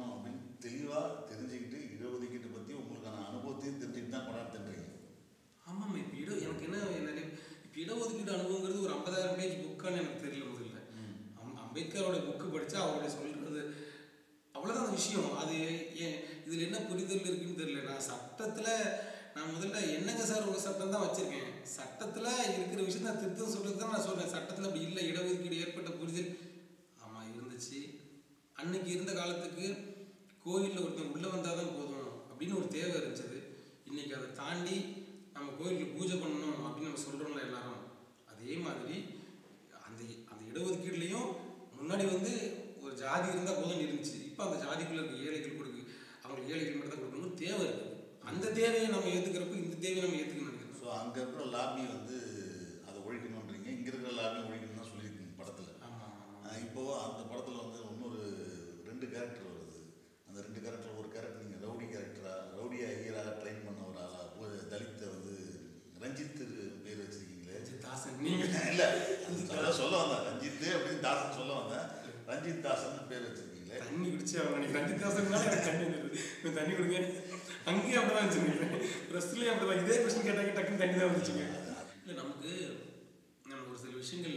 படித்தா அவருடைய சொல்கிறது அவ்வளோதான் அந்த விஷயம் அது ஏன் இதில் என்ன புரிதல் இருக்குன்னு தெரியல நான் சட்டத்தில் நான் முதல்ல என்னங்க சார் உங்கள் சட்டம் தான் வச்சுருக்கேன் சட்டத்தில் இருக்கிற விஷயம் தான் திருத்தம் சொல்கிறது தான் நான் சொல்கிறேன் சட்டத்தில் அப்படி இல்லை இடஒதுக்கீடு ஏற்பட்ட புரிதல் ஆமாம் இருந்துச்சு அன்னைக்கு இருந்த காலத்துக்கு கோயிலில் ஒருத்தன் உள்ளே வந்தால் தான் போதும் அப்படின்னு ஒரு தேவை இருந்துச்சு இன்னைக்கு அதை தாண்டி நம்ம கோயிலுக்கு பூஜை பண்ணணும் அப்படின்னு நம்ம சொல்கிறோம்ல எல்லாரும் அதே மாதிரி அந்த அந்த இடஒதுக்கீடுலேயும் முன்னாடி வந்து ஒரு ஜாதி இருந்தால் போதும் இருந்துச்சு இப்போ அந்த ஜாதிக்குள்ள இருக்க ஏழைகள் கொடுக்கு அவங்களுக்கு ஏழைகள் மட்டும் தான் கொடுக்கணும் தேவை இருக்குது அந்த தேவையை நம்ம ஏற்றுக்கிறப்ப இந்த தேவையை நம்ம ஏற்றுக்கணும் நினைக்கிறோம் ஸோ அங்கே இருக்கிற லாபி வந்து அதை ஒழிக்கணுன்றீங்க இங்கே இருக்கிற லாபி ஒழிக்கணும்னு தான் சொல்லியிருக்கீங்க படத்தில் ஆமாம் ஆமாம் இப்போது அந்த படத்தில் வந்து இன்னொரு ரெண்டு கேரக்டர் வருது அந்த ரெண்டு கேரக்டர் ஒரு கேரக்டர் நீங்கள் ரவுடி கேரக்டரா ரவுடியா ஹீராக ட்ரெயின் பண்ண ஒரு ஆளா ஒரு தலித்தை வந்து ரஞ்சித் பேர் வச்சிருக்கீங்களே தாசன் நீங்கள் இல்லை அதான் சொல்ல வந்தேன் ரஞ்சித் அப்படின்னு தாசன் சொல்ல வந்தேன் ரஞ்சித் தாசன் பேர் வச்சிருக்கீங்களே தண்ணி குடிச்சு அவங்க அன்னைக்கு ரஞ்சித் தாசன்னால எனக்கு தண்ணி வந்துருது கொஞ்சம் தண்ணி கொடுங்க அங்கேயும் அப்படிதான் வச்சுருக்கேன் ப்ரெஸ்லேயும் அப்படிதான் இதே கொஸ்டின் கேட்டாங்க டக்குன்னு தண்ணி தான் வந்துச்சுங்க இல்லை நமக்கு நம்ம ஒரு சில விஷயங்கள்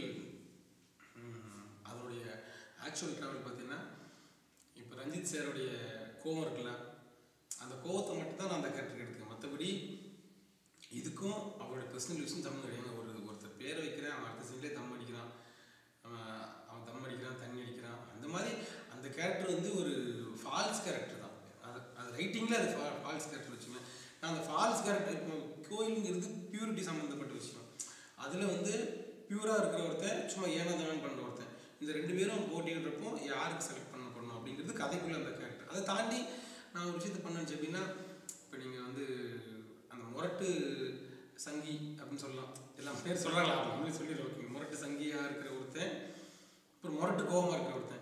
ம், அதனுடைய ஆக்சுவல் ட்ராவல் பார்த்தீங்கன்னா இப்போ ரஞ்சித் சாருடைய கோவம் இருக்குல்ல அந்த கோவத்தை மட்டும் தான் நான் அந்த கேரக்டருக்கு எடுத்துக்கேன் மற்றபடி இதுக்கும் அவரோட பர்சனல் விஷயம் தம் கிடையாது ஒரு ஒருத்தர் பேரை வைக்கிறேன் அவன் அடுத்த சீன்லேயே தம் அடிக்கிறான் அவன் அவன் தம் அடிக்கிறான் தண்ணி அடிக்கிறான் அந்த மாதிரி அந்த கேரக்டர் வந்து ஒரு ஃபால்ஸ் கேரக்டர் தான் அது அது ரைட்டிங்கில் அது ஃபால்ஸ் கேரக்டர் வச்சுங்க நான் அந்த ஃபால்ஸ் கேரக்டர் இப்போ கோயிலுங்கிறது பியூரிட்டி சம்மந்தப்பட்ட விஷயம் அதில் வந்து பியூராக இருக்கிற ஒருத்தன் சும்மா ஏனதானம் பண்ணுற ஒருத்தன் இந்த ரெண்டு பேரும் போட்டிடுறப்போ யாருக்கு செலக்ட் பண்ண பண்ணணும் அப்படிங்கிறது கதைக்குள்ள அந்த கேரக்டர் அதை தாண்டி நான் ஒரு விஷயத்தை பண்ணேன் அப்படின்னா இப்போ நீங்கள் வந்து அந்த முரட்டு சங்கி அப்படின்னு சொல்லலாம் எல்லாம் பேர் சொல்கிறாங்களா நம்மளே சொல்லிடுறோம் ஓகே முரட்டு சங்கியாக இருக்கிற ஒருத்தன் அப்புறம் முரட்டு கோபமாக இருக்கிற ஒருத்தன்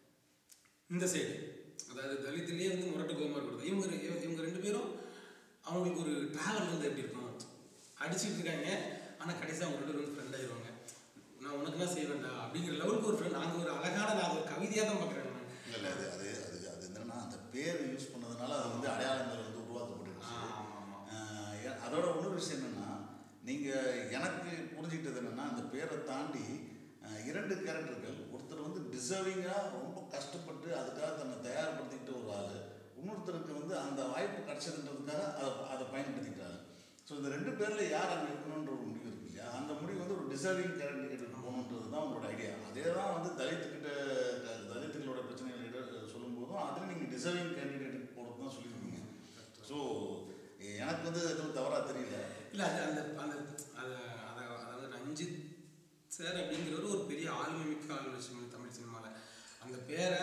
இந்த சைடு அதாவது தலித்துலேயே வந்து முரட்டு கோபமாக இருக்கிறது இவங்க ரெ- இவங்க ரெண்டு பேரும் அவங்களுக்கு ஒரு ட்ராவல் வந்து எப்படி இருக்கும் அடிச்சிட்டு இருக்காங்க ஆனால் கடைசியாக அவங்க ரெண்டு பேரும் வந்து ஃப்ரெண்ட் ஆயிடுவாங்க நான் உனக்கு தான் செய்வேன்டா அப்படிங்கிற லெவலுக்கு ஒரு ஃப்ரெண்ட் நாங்கள் ஒரு அழகான நான் அது ஒரு கவிதையாக தான் பார்க்குறேன் நான் இல்லை இல்லை அது அது அது அது என்னன்னா அந்த பேர் யூஸ் பண்ணதுனால அது வந்து அடையாளங்கள் வந்து உருவாக்கப்பட்டுருச்சு ஆமாம் ஆமாம் ஆஹ் ஏ- அதோட இன்னொரு விஷயம் என்னன்னா நீங்கள் எனக்கு புரிஞ்சுக்கிட்டது என்னன்னா அந்த பேரை தாண்டி ஆஹ் இரண்டு கேரக்டர்கள் ஒருத்தர் வந்து டிசர்விங்காக ரொம்ப கஷ்டப்பட்டு அதுக்காக தன்னை தயார்படுத்திக்கிட்ட ஒரு ஆள் இன்னொருத்தருக்கு வந்து அந்த வாய்ப்பு கிடைச்சதுன்றதுக்காக அதை அதை பயன்படுத்திக்கிறாங்க ஸோ இந்த ரெண்டு பேரில் யார் அங்கே இருக்கணுன்ற ஒரு முடிவு இருக்கு இல்லையா அந்த முடிவு வந்து ஒரு டிசர்விங் கேரக்டர் போகணுன்றது தான் உங்களோட ஐடியா அதே தான் வந்து தலித்துக்கிட்ட தலித்துகளோட பிரச்சனைகள் இட- சொல்லும்போதும் அதில் நீங்கள் டிசர்விங் கேண்டிடேட்டுக்கு போகிறது தான் சொல்லியிருக்கீங்க ஸோ எனக்கு வந்து எதுவும் தவறாக தெரியல இல்லை அது அந்த அந்த அதை அதை அதாவது ரஞ்சித் சார் அப்படிங்கிறவர் ஒரு பெரிய ஆளுமை மிக்க ஆள் வச்சுக்கோங்க தமிழ் சினிமாவில் அந்த பேரை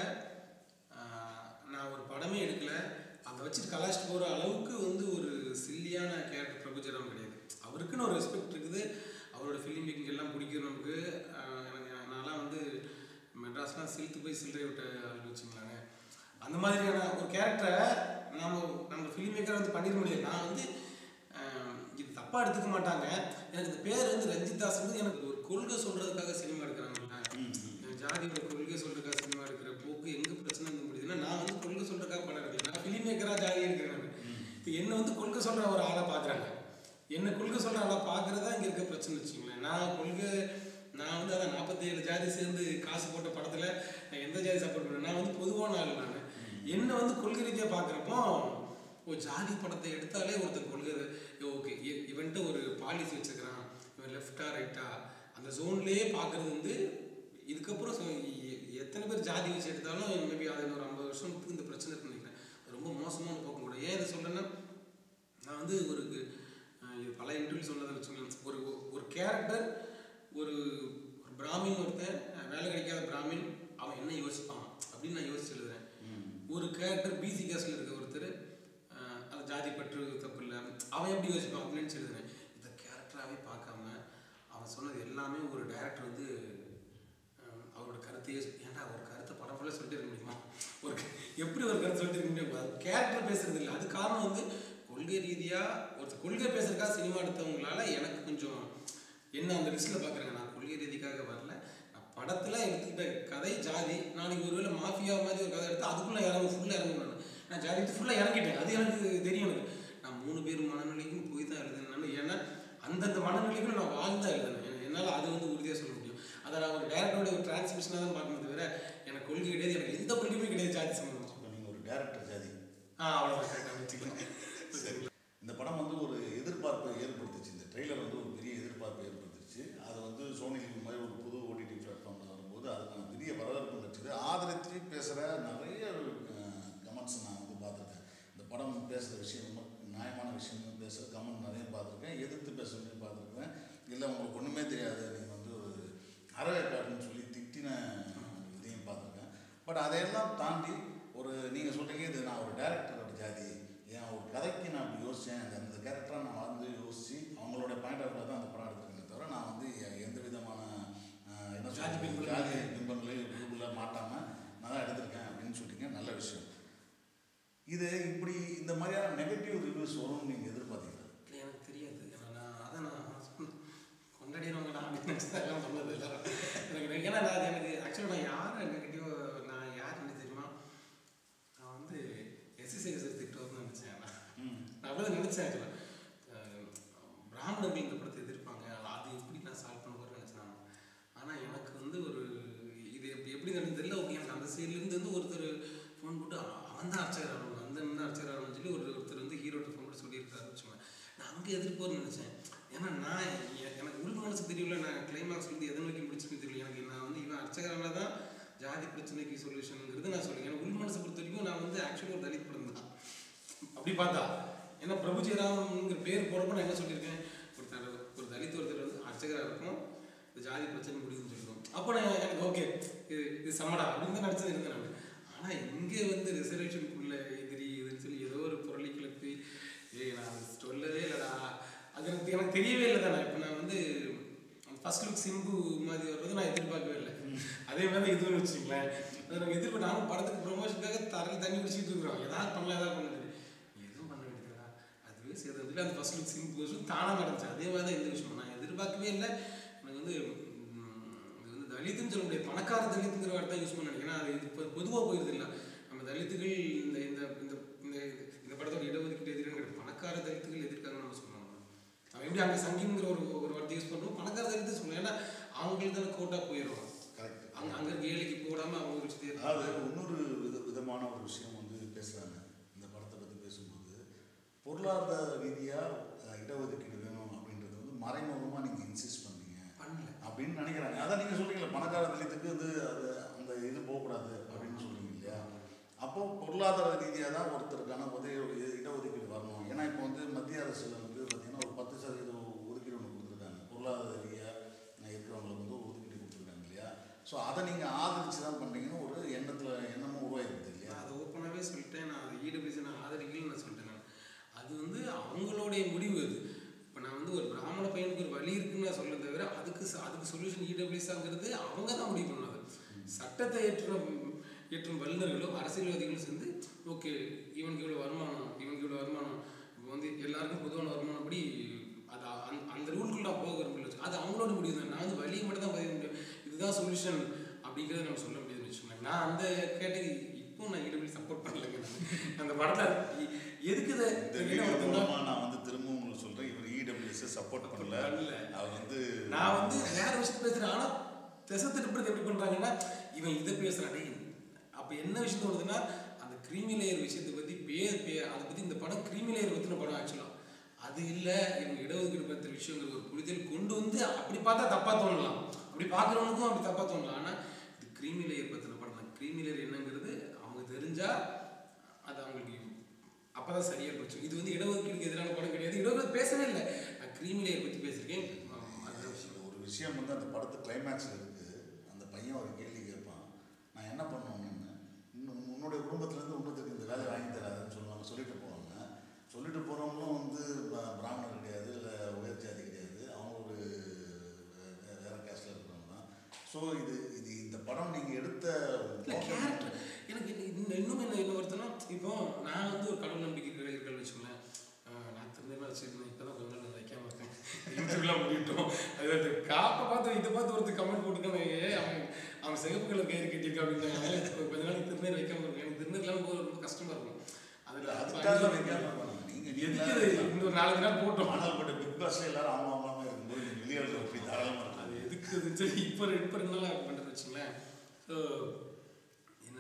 ஆஹ், நான் ஒரு படமே எடுக்கல அதை வச்சுட்டு கலாச்சிட்டு போகிற அளவுக்கு வந்து ஒரு சில்லியான கேரக்டர் பிரபுஜரம் கிடையாது அவருக்குன்னு ஒரு ரெஸ்பெக்ட் இருக்குது அவரோட ஃபிலிம் மேக்கிங் எல்லாம் பிடிக்கும் நமக்கு ஆஹ், எனக்கு நான்லாம் வந்து மெட்ராஸ்லாம் சில்த்து போய் சில்லறை விட்ட ஆள் வச்சுங்களாங்க அந்த மாதிரியான ஒரு கேரக்டரை நம்ம நம்ம ஃபிலிம் மேக்கர் வந்து பண்ணிட முடியாது நான் வந்து ஆஹ், இது தப்பாக எடுத்துக்க மாட்டாங்க எனக்கு இந்த பேர் வந்து ரஞ்சித் தாஸ் வந்து எனக்கு ஒரு கொள்கை சொல்கிறதுக்காக சினிமா எடுக்கிறாங்கல்ல ஜாதியோட கொள்கை சொல்கிறதுக்காக சினிமா எடுக்கிற போக்கு எங்கே பிரச்சனை வந்து முடியுதுன்னா நான் வந்து கொள்கை சொல்கிறதுக்காக படம் எடுக்கல நான் ஃபிலிம் மேக்கராக ஜாதியாக இருக்கிறேன் நான் இப்போ என்னை வந்து கொள்கை சொல்கிற ஒரு ஆளாக பார்க்குறாங்க என்ன கொள்கை சொல்கிற ஆளாக பார்க்குறது தான் இங்கே இருக்க பிரச்சனை வச்சுங்களேன் நான் கொள்கை நான் வந்து அதான் நாற்பத்தேழு ஜாதி சேர்ந்து காசு போட்ட படத்தில் நான் எந்த ஜாதி சப்போர்ட் பண்ணுறேன் நான் வந்து பொதுவான ஆள் நான் என்னை வந்து கொள்கை ரீதியாக பார்க்குறப்போ ஓ ஜாதி படத்தை எடுத்தாலே ஒருத்தர் கொள்கை ஓகே இவன்ட்டு ஒரு பாலிசி வச்சுக்கிறான் இவன் லெஃப்டா ரைட்டா அந்த ஜோன்லேயே பார்க்குறது வந்து இதுக்கப்புறம் so எ- எத்தனை பேர் ஜாதி வச்சு எடுத்தாலும் மேபி அது ஒரு ஐம்பது வருஷத்துக்கு இந்த பிரச்சனை இருக்குன்னு நினைக்கிறேன் அது ரொம்ப மோசமான போக்கம் கூட ஏன் இதை சொல்றேன்னா நான் வந்து ஒரு அஹ், இது பல இன்டர்வியூ சொன்னதை வச்சுக்கோங்களேன் ஒரு ஒரு கேரக்டர் ஒரு ஒரு பிராமின் ஒருத்தன் அஹ், வேலை கிடைக்காத பிராமின் அவன் என்ன யோசிப்பான் அப்படின்னு நான் யோசிச்சு எழுதுறேன் ஒரு கேரக்டர் பிசி கேஸ்டில் இருக்க ஒருத்தர் அஹ், அந்த ஜாதி பற்று தப்பு இல்லை அவன் எப்படி யோசிப்பான் அப்படின்னு எழுதுறேன் இந்த கேரக்டராகவே பார்க்காம அவன் சொன்னது எல்லாமே ஒரு டைரக்டர் வந்து அஹ், அவரோட கருத்தையே ஏன்டா ஒரு கருத்தை படம் ஃபுல்லாக சொல்லிட்டு இருக்க முடியுமா ஒரு க- எப்படி ஒரு கருத்து சொல்லிட்டு இருக்க முடியும் அது கேரக்டர் பேசுறது இல்லை அது காரணம் வந்து கொள்கை ரீதியாக ஒருத்தர் கொள்கை பேசுறதுக்காக சினிமா எடுத்தவங்களால எனக்கு கொஞ்சம் என்ன அந்த லிஸ்ட்டில் பார்க்குறேங்க நான் கொள்கை ரீதிக்காக வரல நான் படத்தில் எடுத்துக்கிட்ட கதை ஜாதி நாளைக்கு ஒருவேளை மாஃபியா மாதிரி ஒரு கதை எடுத்து அதுக்குள்ளே இறங்க ஃபுல்லாக இறங்க நான் நான் ஜாதி எடுத்து ஃபுல்லாக இறங்கிட்டேன் அது எனக்கு தெரியும் எனக்கு நான் மூணு பேர் மனநிலைக்கும் போய் தான் எழுதுனேன் ஏன்னா அந்தந்த மனநிலைக்கும் நான் வாழ்ந்தா எழுதுனேன் என்னால் அது வந்து உறுதியாக சொல்ல முடியும் அதை நான் ஒரு டேரக்டரோட ஒரு டிரான்ஸ்மிஷனாக தான் பார்க்கணும் தவிர எனக்கு கொள்கை கிடையாது எனக்கு எந்த கொள்கையுமே கிடையாது ஜாதி சம்பந்தம் இப்போ நீங்கள் ஒரு டேரக்டர் ஜாதி ஆ அவ்வளோதான் கரெக்டாக வச்சுக்கலாம் இந்த படம் வந்து ஒரு எதிர்பார்ப்பை ஏற்படுத்துச்சு இந்த ட்ரெய்லர் வந்து ஒரு பெரிய எதிர்பார்ப்பை ஏற்படுத்துச்சு அது வந்து சோனி லிவ் மாதிரி ஒரு புது ஓடிடி பிளாட்ஃபார்மில் வரும்போது அதுக்கான பெரிய வரவேற்பு கிடைச்சது ஆதரித்து பேசுகிற நிறைய கமெண்ட்ஸ் நான் வந்து பார்த்துருக்கேன் இந்த படம் பேசுகிற விஷயம் ரொம்ப நியாயமான விஷயம் பேசுகிற கமெண்ட் நிறைய பார்த்துருக்கேன் எதிர்த்து பேசுகிறதையும் பார்த்துருக்கேன் இல்லை உங்களுக்கு ஒன்றுமே தெரியாது நீங்கள் வந்து ஒரு அறவை காட்டுன்னு சொல்லி திட்டின இதையும் பார்த்துருக்கேன் பட் அதையெல்லாம் தாண்டி ஒரு நீங்கள் சொல்கிறீங்க இது நான் ஒரு டேரக்டரோட ஜாதி ஏன் ஒரு கதைக்கு நான் அப்படி யோசித்தேன் அந்த அந்த கேரக்டரை நான் வந்து யோசித்து அவங்களோட பாயிண்ட் ஆஃப் தான் அந்த படம் எடுத்துருக்கேன் தவிர நான் வந்து எ- எந்த விதமான ஆஹ், என்ன ஜாதி சொல்றது, பின்புலம் ஜாதி பிம்பங்களையும் குரூப்பில் மாட்டாமல் நான் தான் எடுத்திருக்கேன் அப்படின்னு சொல்லிட்டீங்க நல்ல விஷயம் இது இப்படி இந்த மாதிரியான நெகட்டிவ் ரிவ்யூஸ் வரும்னு நீங்கள் எதிர்பார்த்தீங்களா இல்லை எனக்கு தெரியாது ஏன்னா நான் அதை நான் சொன்ன- கொண்டாடிடுவாங்க நான் அப்படின்னு நினச்சி தான் எல்லாம் பண்ணது எல்லாரும் எனக்கு ஏன்னா நான் அது எனக்கு ஆக்சுவலாக நான் யார் நெகட்டிவ் நான் யார் என்ன தெரியுமா நான் வந்து எஸ்எஸ்ஐஎஸ் திட்டம்னு நினச்சேன் நான் ம் நான் அப்படிதான் நினச்சேன் ஆக்சுவலாக பிராமணர்கள் இந்த படத்தை எதிர்ப்பாங்க அது எப்படி நான் சால்வ் பண்ண போகிறேன்னு நினச்சேன் நான் ஆனால் எனக்கு வந்து ஒரு இது எப்படி எப்படி நடந்து தெரியல ஓகே எனக்கு அந்த சைட்லேருந்து வந்து ஒருத்தர் ஃபோன் போட்டு அவ- அவன் தான் அர்ச்சகர் ஆகணும் அந்த தான் அர்ச்சகர் ஆகணும்னு சொல்லி ஒரு ஒருத்தர் வந்து ஹீரோட்ட ஃபோன் போட்டு சொல்லியிருக்காருன்னு வச்சுக்கோங்க நான் அங்கே எதிர்ப்போன்னு நினச்சேன் ஏன்னா நான் எ- எனக்கு உள் மனசு தெரியல நான் கிளைமாக்ஸ் வந்து எதை நோக்கி முடிச்சுன்னு தெரியல எனக்கு நான் வந்து இவன் அர்ச்சகரால தான் ஜாதி பிரச்சனைக்கு சொல்யூஷனுங்கிறது நான் சொல்லுவேன் எனக்கு உள் மனசை பொறுத்த வரைக்கும் நான் வந்து ஆக்சுவலாக ஒரு தலித் படம் தான் அப்படி பார்த்தா ஏன்னா பிரபு ஜெயராம்ங்கிற பேர் போடுறப்ப நான் என்ன சொல்லியிருக்கேன் ஒரு தர ஒரு தலித் ஒருத்தர் வந்து அர்ச்சகராக இருக்கும் இந்த ஜாதி பிரச்சனை முடியுதுன்னு சொல்லிடும் அப்போ நான் எனக்கு ஓகே இது இது சம்மடா அப்படின்னு தான் நடிச்சது இருந்தேன் நான் ஆனால் இங்கே வந்து ரிசர்வேஷனுக்குள்ள எதிரி இதுன்னு சொல்லி ஏதோ ஒரு பொருளை கிளப்பி ஏய் நான் அது சொல்லவே இல்லைடா அது எனக்கு எனக்கு தெரியவே இல்லை தானே இப்போ நான் வந்து ஃபர்ஸ்ட் லுக் சிம்பு மாதிரி வர்றது நான் எதிர்பார்க்கவே இல்லை அதே மாதிரி இதுன்னு வச்சுங்களேன் அது நாங்கள் எதிர்ப்பு நானும் படத்துக்கு ப்ரொமோஷனுக்காக தரையில் தண்ணி குடிச்சிட்டு இருக்கிறோம் ஏதாவது பண்ணலாம் ஏதாவது பண்ணது எதுவும் பண்ண வேண்டியதுடா அதுவே சேர்ந்ததுல அந்த ஃபர்ஸ்ட் லுக் சிம்பு விஷயம் தானாக நடந்துச்சு அதே மாதிரி தான் இந்த விஷயம் நான் எதிர்பார்க்கவே இல்லை எனக்கு வந்து ம், இது வந்து தலித்துன்னு சொல்ல முடியாது பணக்கார தலித்துங்கிற வார்த்தை யூஸ் பண்ண ஏன்னா அது இது இப்போ பொதுவாக போயிருது இல்லை நம்ம தலித்துகள் இந்த இந்த இந்த இந்த இந்த படத்தோட இடஒதுக்கீட்டு எதிர்ங்கிற பணக்கார தலித்துகள் எதிர்க்காங்கன்னு நம்ம சொல்லணும் அவன் எப்படி அங்கே சங்கிங்கிற ஒரு ஒரு வார்த்தை யூஸ் பண்ணுவோம் பணக்கார தலித்து சொல்லணும் ஏன்னா அவங்களுக்கு தானே கோட்டா போயிடும் கரெக்ட் அங்கே அங்கே இருக்க ஏழைக்கு போடாமல் அவங்க ஒரு விஷயத்தை அதாவது இன்னொரு வித விதமான ஒரு விஷயம் வந்து பேசுகிறாங்க இந்த படத்தை பற்றி பேசும்போது பொருளாதார ரீதியாக இடஒதுக்கீடு வேணும் அப்படின்றது வந்து மறைமுகமாக நீங்கள் இன்சிஸ்ட் பண்ணீங்க பண்ணல அப்படின்னு நினைக்கிறாங்க அதான் நீங்கள் சொல்றீங்களா பணக்கார தலித்துக்கு வந்து அது அந்த இது போகக்கூடாது அப்படின்னு சொல்றீங்க இல்லையா அப்போ பொருளாதார ரீதியாக தான் ஒருத்தருக்கான உதவி இடஒதுக்கீடு வரணும் ஏன்னா இப்போ வந்து மத்திய அரசில் வந்து பார்த்தீங்கன்னா ஒரு பத்து சதவீதம் ஒதுக்கீடு ஒன்று கொடுத்துருக்காங்க பொருளாதார ரீதியாக இருக்கிறவங்களுக்கு வந்து ஒதுக்கீடு கொடுத்துருக்காங்க இல்லையா ஸோ அதை நீங்கள் ஆதரிச்சு தான் பண்ணுறீங்கன்னு ஒரு எண்ணத்தில் எண்ணமும் உருவாயிருக்குது இல்லையா நான் அதை ஓப்பனாகவே சொல்லிட்டேன் நான் அது ஈடுபிடிச்சு நான் ஆதரிக்கலன்னு நான் சொல்லிட்டேன் நான் அது வந்து அவங்களுடைய முடிவு அது இப்போ நான் வந்து ஒரு பிராமண பையனுக்கு ஒரு வழி இருக்குன்னு நான் சொல்ல தவிர அதுக்கு ச- அதுக்கு சொல்யூஷன் இடபிள்யூஸாங்கிறது அவங்க தான் முடிவு பண்ணாது சட்டத்தை ஏற்றும் ஏற்றும் வல்லுநர்களும் அரசியல்வாதிகளும் சேர்ந்து ஓகே இவனுக்கு இவ்வளோ வருமானம் இவனுக்கு இவ்வளோ வருமானம் இப்போ வந்து எல்லாருக்கும் பொதுவான வருமானம் அப்படி அது அந்த அந்த ரூலுக்குள்ள நான் போக விரும்பல அது அவங்களோட முடிவு தான் நான் வந்து வழியை மட்டும் தான் பதிவு முடியும் இதுதான் சொல்யூஷன் அப்படிங்கிறத நம்ம சொல்ல முடியாதுன்னு வச்சுக்கோங்களேன் நான் அந்த கேட்டகரி இப்போ நான் ஈடுபடி சப்போர்ட் பண்ணலைங்க நான். அந்த படத்தை எ- எதுக்கு இதை இந்த என்ன வீடியோ ஒருத்தங்க- மூலமாக நான் வந்து திரும்பவும் உங்களுக்கு சொல்கிறேன் இவர் இடபிள்யூஎஸை சப்போர்ட் பண்ணல பண்ணல. அவர் வந்து நான் வந்து வேற விஷயத்த பேசுறேன் ஆனா திசை திருப்பதி எப்படி பண்றாங்கன்னா இவன் இதை பேசுறான் டேய் அப்ப என்ன விஷயம் வருதுன்னா அந்த கிரீமி லேயர் விஷயத்தை பத்தி பேர் பே அதை பத்தி இந்த படம் கிரீமி லேயர் பத்தின படம் ஆக்சுவலா அது இல்ல இவங்க இடஒதுக்கீடு பத்திர விஷயங்கிற ஒரு புரிதல் கொண்டு வந்து அப்படி பார்த்தா தப்பா தோணலாம் அப்படி பார்க்குறவனுக்கும் அப்படி தப்பா தோணலாம் ஆனா இது கிரீமி லேயர் பத்தின படம் தான் கிரீமி லேயர் என்னங்கிறது அவங்க தெரிஞ்சா அது அவங்களுக்கு அப்பதான் சரியா போச்சு இது வந்து இடஒதுக்கீடுக்கு எதிரான படம் கிடையாது இடஒதுக்கீடு பேசவே இல்லை நான் கிரீமி லேயர் பத்தி பேசியிருக்கேன் அதுதான் விஷயம் ஒரு விஷயம் வந்து அந்த படத்து கிளைமேக்ஸில் இருக்குது அந்த பையன் ஒரு கேள்வி கேட்பான் நான் என்ன பண்ணணும்னு இன்னும் உன்னுடைய குடும்பத்துலேருந்து இன்னொருத்தருக்கு இந்த வேலையை வாங்கி தராதுன்னு சொல்லுவாங்க சொல்லிட்டு போவாங்க சொல்லிட்டு போகிறவங்களும் வந்து ப- பிராமணர் கிடையாது இல்லை உயர் ஜாதி கிடையாது அவங்க ஒரு வே- வேற கேஸ்டில் இருக்கிறவங்க தான் ஸோ இது இது இந்த படம் நீங்கள் எடுத்த இல்லை கேரக்டர் எனக்கு இன்னும் இன்னும் இன்னும் என்ன என்ன வருத்தனா இப்போ நான் வந்து ஒரு கடவுள் நம்பிக்கை இருக்கிறேன்னு வச்சுக்கோங்களேன் ஆஹ் நான் திரும்ப வச்சுருந்தேன் இப்போ தான் கொஞ்ச நாள் வைக்காம இருக்கேன் யூடியூப்லாம் முடிவிட்டோம் அது அந்த காப்பை பார்த்து இதை பார்த்து ஒருத்தர் கமெண்ட் போட்டுக்கானே அவன் அவன் சிகப்பு கலர் கயிறு கட்டியிருக்கா அப்படின்னு கொஞ்ச நாளைக்கு திருநீர் வைக்காம இருக்கும் எனக்கு திருநீர் இல்லாமல் போக ரொம்ப கஷ்டமா இருக்கும் அதில் அதுக்காக வைக்காம இருப்பாங்க. நீங்க எதுக்கு இது? இன்னொரு நாலஞ்சு நாள் போட்டோம் ஆனால் பட் பிக் பாஸ்ல எல்லாரும் அவங்க அவங்களாம இருக்கும்போது நீங்க வெளியே அப்படி தாராளமாக அது இருக்காது எதுக்கு அது சரி இப்போ இப்போ ரெண்டு நாள் பண்ணுறது வச்சுங்களேன் ஸோ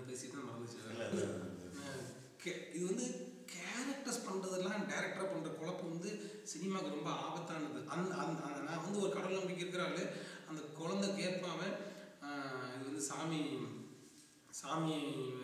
என்ன பேசிட்டு தான் மறந்துச்சு இல்ல, இல்ல, இல்ல. அஹ் கே- இது வந்து கேரக்டர்ஸ் பண்ணுறதெல்லாம் டேரக்டராக பண்ணுற குழப்பம் வந்து சினிமாவுக்கு ரொம்ப ஆபத்தானது அந்த அந்த அந்த- நான் வந்து ஒரு கடவுள் நம்பிக்கை இருக்கிற ஆளு அந்த குழந்தை கேட்பாம ஆஹ் இது வந்து சாமி சாமி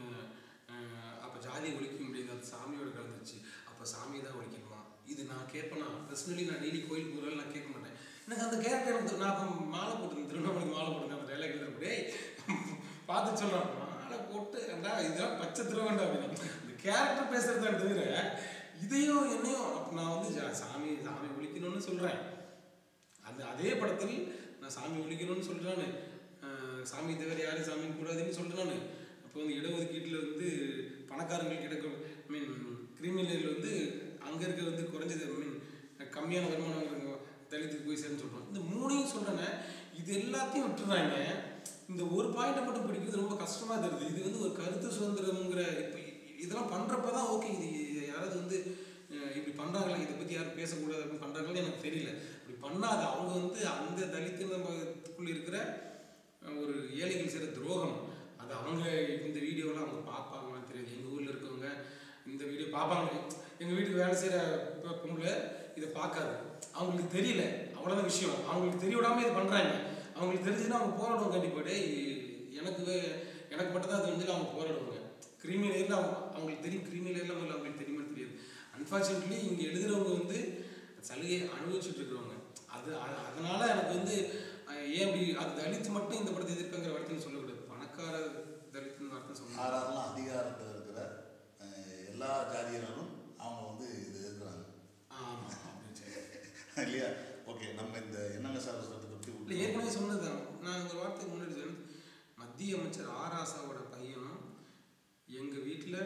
அப்போ ஜாதியை ஒழிக்க முடியாது அது சாமியோட கலந்துச்சு அப்போ சாமியை தான் ஒழிக்கணுமா இது நான் கேட்பேனா பர்சனலி நான் டெய்லி கோயில் போகிறாலும் நான் கேட்க மாட்டேன் எனக்கு அந்த கேரக்டர் எனக்கு நான் அப்போ மாலை போட்டு திருவண்ணாமலைக்கு மாலை போட்டு அந்த டைலாக் எழுதுறப்ப டேய் பார்த்து சொல்கிறான் மாலை போட்டு ஏன்டா இதெல்லாம் பச்சை திருவண்டா அப்படின்னு இந்த கேரக்டர் பேசுறதா தவிர இதையும் என்னையும் அப்போ நான் வந்து ஜா- சாமி சாமி ஒழிக்கணும்னு சொல்கிறேன் அந்த அதே படத்தில் நான் சாமி ஒழிக்கணும்னு சொல்கிறானு சாமி தவிர யாரும் சாமி கூடாதுன்னு சொல்கிறானு அப்போ வந்து இடஒதுக்கீட்டில் வந்து பணக்காரங்களுக்கு கிடைக்கும் மீன் கிரிமினல் வந்து அங்கே இருக்க வந்து குறைஞ்சது மீன் கம்மியான வருமானம் இருக்கிறவங்க தலித்துக்கு போய் சேர்ந்து சொல்கிறோம் இந்த மூணையும் சொல்கிறேனே இது எல்லாத்தையும் விட்டுறாங்க இந்த ஒரு பாயிண்ட்டை மட்டும் பிடிக்கிறது ரொம்ப கஷ்டமாக தெரியுது இது வந்து ஒரு கருத்து சுதந்திரம்ங்கிற இப்போ இதெல்லாம் பண்ணுறப்ப தான் ஓகே இது இது யாராவது வந்து அஹ், இப்படி பண்ணுறாங்களா இதை பற்றி யாரும் பேசக்கூடாது அப்படின்னு பண்ணுறாங்கன்னு எனக்கு தெரியல இப்படி பண்ணாத அவங்க வந்து அந்த தலித்து நம்மக்குள்ள இருக்கிற அஹ், ஒரு ஏழைகள் செய்கிற துரோகம் அது அவங்க இந்த வீடியோலாம் அவங்க பார்ப்பாங்கன்னு தெரியாது எங்கள் ஊரில் இருக்கவங்க இந்த வீடியோ பார்ப்பாங்க எங்கள் வீட்டுக்கு வேலை செய்கிற பொம்பளை இதை பார்க்காது அவங்களுக்கு தெரியல அவ்வளோதான் விஷயம் அவங்களுக்கு தெரிய விடாம இது பண்ணுறாங்க அவங்களுக்கு தெரிஞ்சுன்னா அவங்க போராடுவாங்க கண்டிப்பாக டேய் எனக்கு வே- எனக்கு மட்டும் தான் அது வந்து அவங்க போராடுவாங்க கிருமி நேரில் அவங்க அவங்களுக்கு தெரியும் கிருமி நேரில் அவங்க அவங்களுக்கு தெரியுமா தெரியாது அன்ஃபார்ச்சுனேட்லி இங்கே எழுதுறவங்க வந்து சலுகையை அனுபவிச்சுட்டு இருக்கிறவங்க அது அ- அதனால எனக்கு வந்து அஹ், ஏன் அப்படி அது தலித்து மட்டும் இந்த படத்தை எதிர்க்காங்கிற வார்த்தைன்னு சொல்லக்கூடாது பணக்கார தலித்துன்னு வார்த்தை சொல்லணும் யாரெல்லாம் அதிகாரத்தில் இருக்கிற அஹ், எல்லா ஜாதியினரும் அவங்க வந்து இது இருக்கிறாங்க ஆமாம் அப்படின்னு சரி இல்லையா ஓகே நம்ம இந்த என்னங்க சார் சொல்றதை பற்றி இல்லை ஏற்கனவே சொன்னதுதான் நான் ஒரு வார்த்தைக்கு முன்னாடி சொன்னேன் மத்திய அமைச்சர் ஆர் ஆசாவோட பையனும் எங்கள் வீட்டில்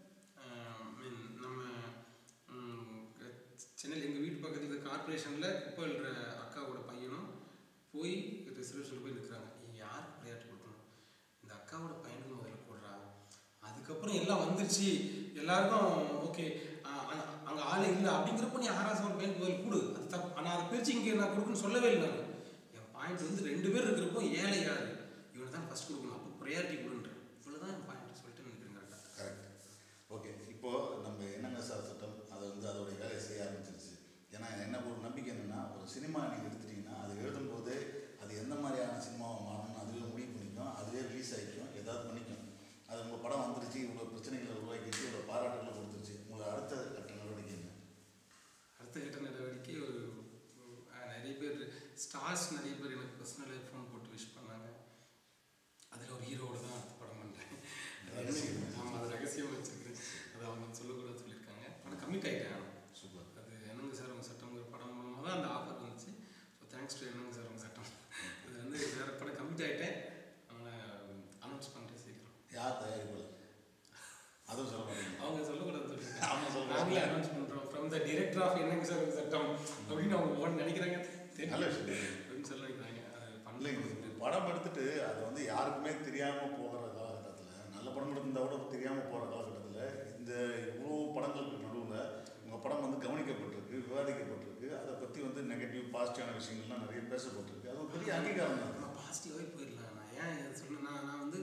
மீன் நம்ம ம், சென்னையில் எங்கள் வீட்டு பக்கத்தில் இருக்க கார்பரேஷனில் குப்பை எழுற அக்காவோட பையனும் போய் ரிசர்வேஷனில் போய் நிற்கிறாங்க யார் விளையாட்டு கொடுக்கணும் இந்த அக்காவோட பையனுக்கு முதல்ல போடுறா அதுக்கப்புறம் எல்லாம் வந்துருச்சு எல்லாருக்கும் ஓகே அங்கே ஆளே இல்லை அப்படிங்கிறப்ப நீ ஆராசம் ஒரு பையனுக்கு முதல்ல கொடு அது தப்பு ஆனால் அதை பிரித்து இங்கே நான் கொடுக்குன்னு சொல்லவே இல்லை நான் என் பாயிண்ட் வந்து ரெண்டு பேர் இருக்கிறப்போ ஏழை யார் இவனை தான் ஃபஸ்ட் கொடுக்கணும் அப்போ ப்ரையாரிட்டி கொடுன்றேன் இவ்வளோ தான் என் பாயிண்ட் சொல்லிட்டு நினைக்கிறேன் கரெக்டாக கரெக்ட் ஓகே இப்போ நம்ம என்னங்க சார் திட்டம் அதை வந்து அதோடைய வேலையை செய்ய ஆரம்பிச்சிருச்சு ஏன்னா என்ன ஒரு நம்பிக்கை என்னன்னா ஒரு சினிமா நீங்கள் எடுத்துட்டீங்கன்னா அது எழுதும்போதே அது எந்த மாதிரியான சினிமாவை மாறணும்னு அதுவே முடிவு பண்ணிக்கும் அதுவே ரிலீஸ் ஆகிக்கும் ஏதாவது பண்ணிக்கும் அது உங்கள் படம் வந்துருச்சு இவ்வளோ பிரச்சனைகளை உருவாக்கிச்சு இவ்வளோ பாராட்டுகளை கொடுத்துருச்சு உங்களை அடுத்த கட்ட நடவடிக்கை என்ன அடுத்த கட்ட நடவடிக்கை ஒரு அஹ், நிறைய பேர் ஸ்டார்ஸ் நிறைய பேர் எனக்கு பர்சனலாக ஃபோன் போட்டு விஷ் பண்ணாங்க அதில் ஒரு ஹீரோவோட தான் அடுத்த படம் பண்ணுறேன் ரகசியம். ஆமாம் அது ரகசியம் வச்சுருக்கேன் அது அவங்க சொல்லக்கூடாது சொல்லியிருக்காங்க படம் கமிட் ஆகிட்டேன் சூப்பர் அது என்னங்க சார் உங்கள் சட்டம் ஒரு படம் மூலமாக தான் அந்த ஆஃபர் வந்துச்சு ஸோ தேங்க்ஸ் டு என்னங்க சார் உங்கள் சட்டம் அது வந்து வேறு படம் கமிட் ஆகிட்டேன் அவங்கள அனௌன்ஸ் பண்ணுறேன் சீக்கிரம் யார் தயாரிப்பாளர் அதுவும் சொல்ல மாட்டீங்க அவங்க சொல்லக்கூடாது சொல்லியிருக்காங்க அவங்க சொல்லுவாங்க. நாங்களே அனௌன்ஸ் பண்ணுறோம் ஃப்ரம் த டிரெக்டர் ஆஃப் என்னங்க சார் உங்கள் சட்டம் அப்படின்னு அவங்க ஓட நினைக்கிறாங்க நல்ல தெரியல விஷயம். அப்படின்னு சொல்ல நினைக்கிறாங்க அது இல்லைங்க பண்ணல ஒரு படம் எடுத்துட்டு அது வந்து யாருக்குமே தெரியாமல் போகிற காலகட்டத்தில் நல்ல படம் எடுத்திருந்தா கூட தெரியாமல் போகிற காலகட்டத்தில் இந்த இவ்வளோ படங்களுக்கு நடுவில் உங்கள் படம் வந்து கவனிக்கப்பட்டிருக்கு விவாதிக்கப்பட்டிருக்கு அதை பற்றி வந்து நெகட்டிவ் பாசிட்டிவான விஷயங்கள்லாம் நிறைய பேசப்பட்டிருக்கு அது ஒரு பெரிய அங்கீகாரம் தான் நம்ம பாசிட்டிவாகவே போயிடலாம் நான் ஏன் இதை சொன்னேன்னா நான் வந்து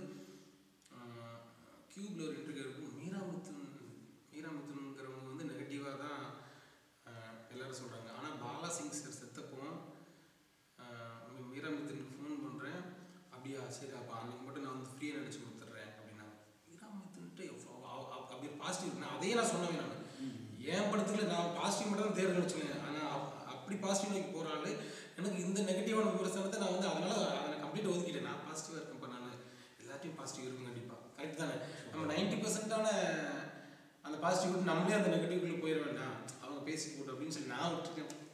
கியூப்ல ஒரு இன்டர்வியூ இருக்கும் மீராமுத்தன் மீராமுத்தனுங்கிறவங்க வந்து நெகட்டிவாக தான் ஆஹ், எல்லாரும் சொல்கிறாங்க ஆனால் பாலா சிங் சார் செத்தப்போ ஆஹ், மீ- மீராமுத்தனுக்கு ஃபோன் பண்ணுறேன் அப்படியா சரி அப்போ அன்னைக்கு மட்டும் நான் வந்து ஃப்ரீயாக நினச்சி கொடுத்துட்றேன் அப்படின்னா மீராமுத்தன்ட்டு எவ்வளோ அவ- அவ- அப்படி பாசிட்டிவ் நான் அதையே நான் சொன்னேன் நான் என் படத்தில் நான் பாசிட்டிவ் மட்டும் தான் தேர்வு வச்சுக்கேன் ஆனால் அப்படி பாசிட்டிவ் நோக்கி போகிற ஆளு எனக்கு இந்த நெகட்டிவான விமர்சனத்தை நான் வந்து அதனால் அதை கம்ப்ளீட் ஒதுக்கிட்டேன் நான் பாசிட்டிவாக இருக்கேன் இப்போ நான் எல்லாத்தையும் பாசிட்டிவ் இருக்கும் கண்டிப்பாக கரெக்ட் தானே நம்ம நைன்ட்டி பர்சன்டான அந்த பாசிட்டிவ் விட்டு நம்மளே அந்த நெகட்டிவ்குள்ளே போயிட வேண்டாம் அவங்க பேசி போட்டு அப்படின்னு சொல்லி நான் விட்டுருக்கேன்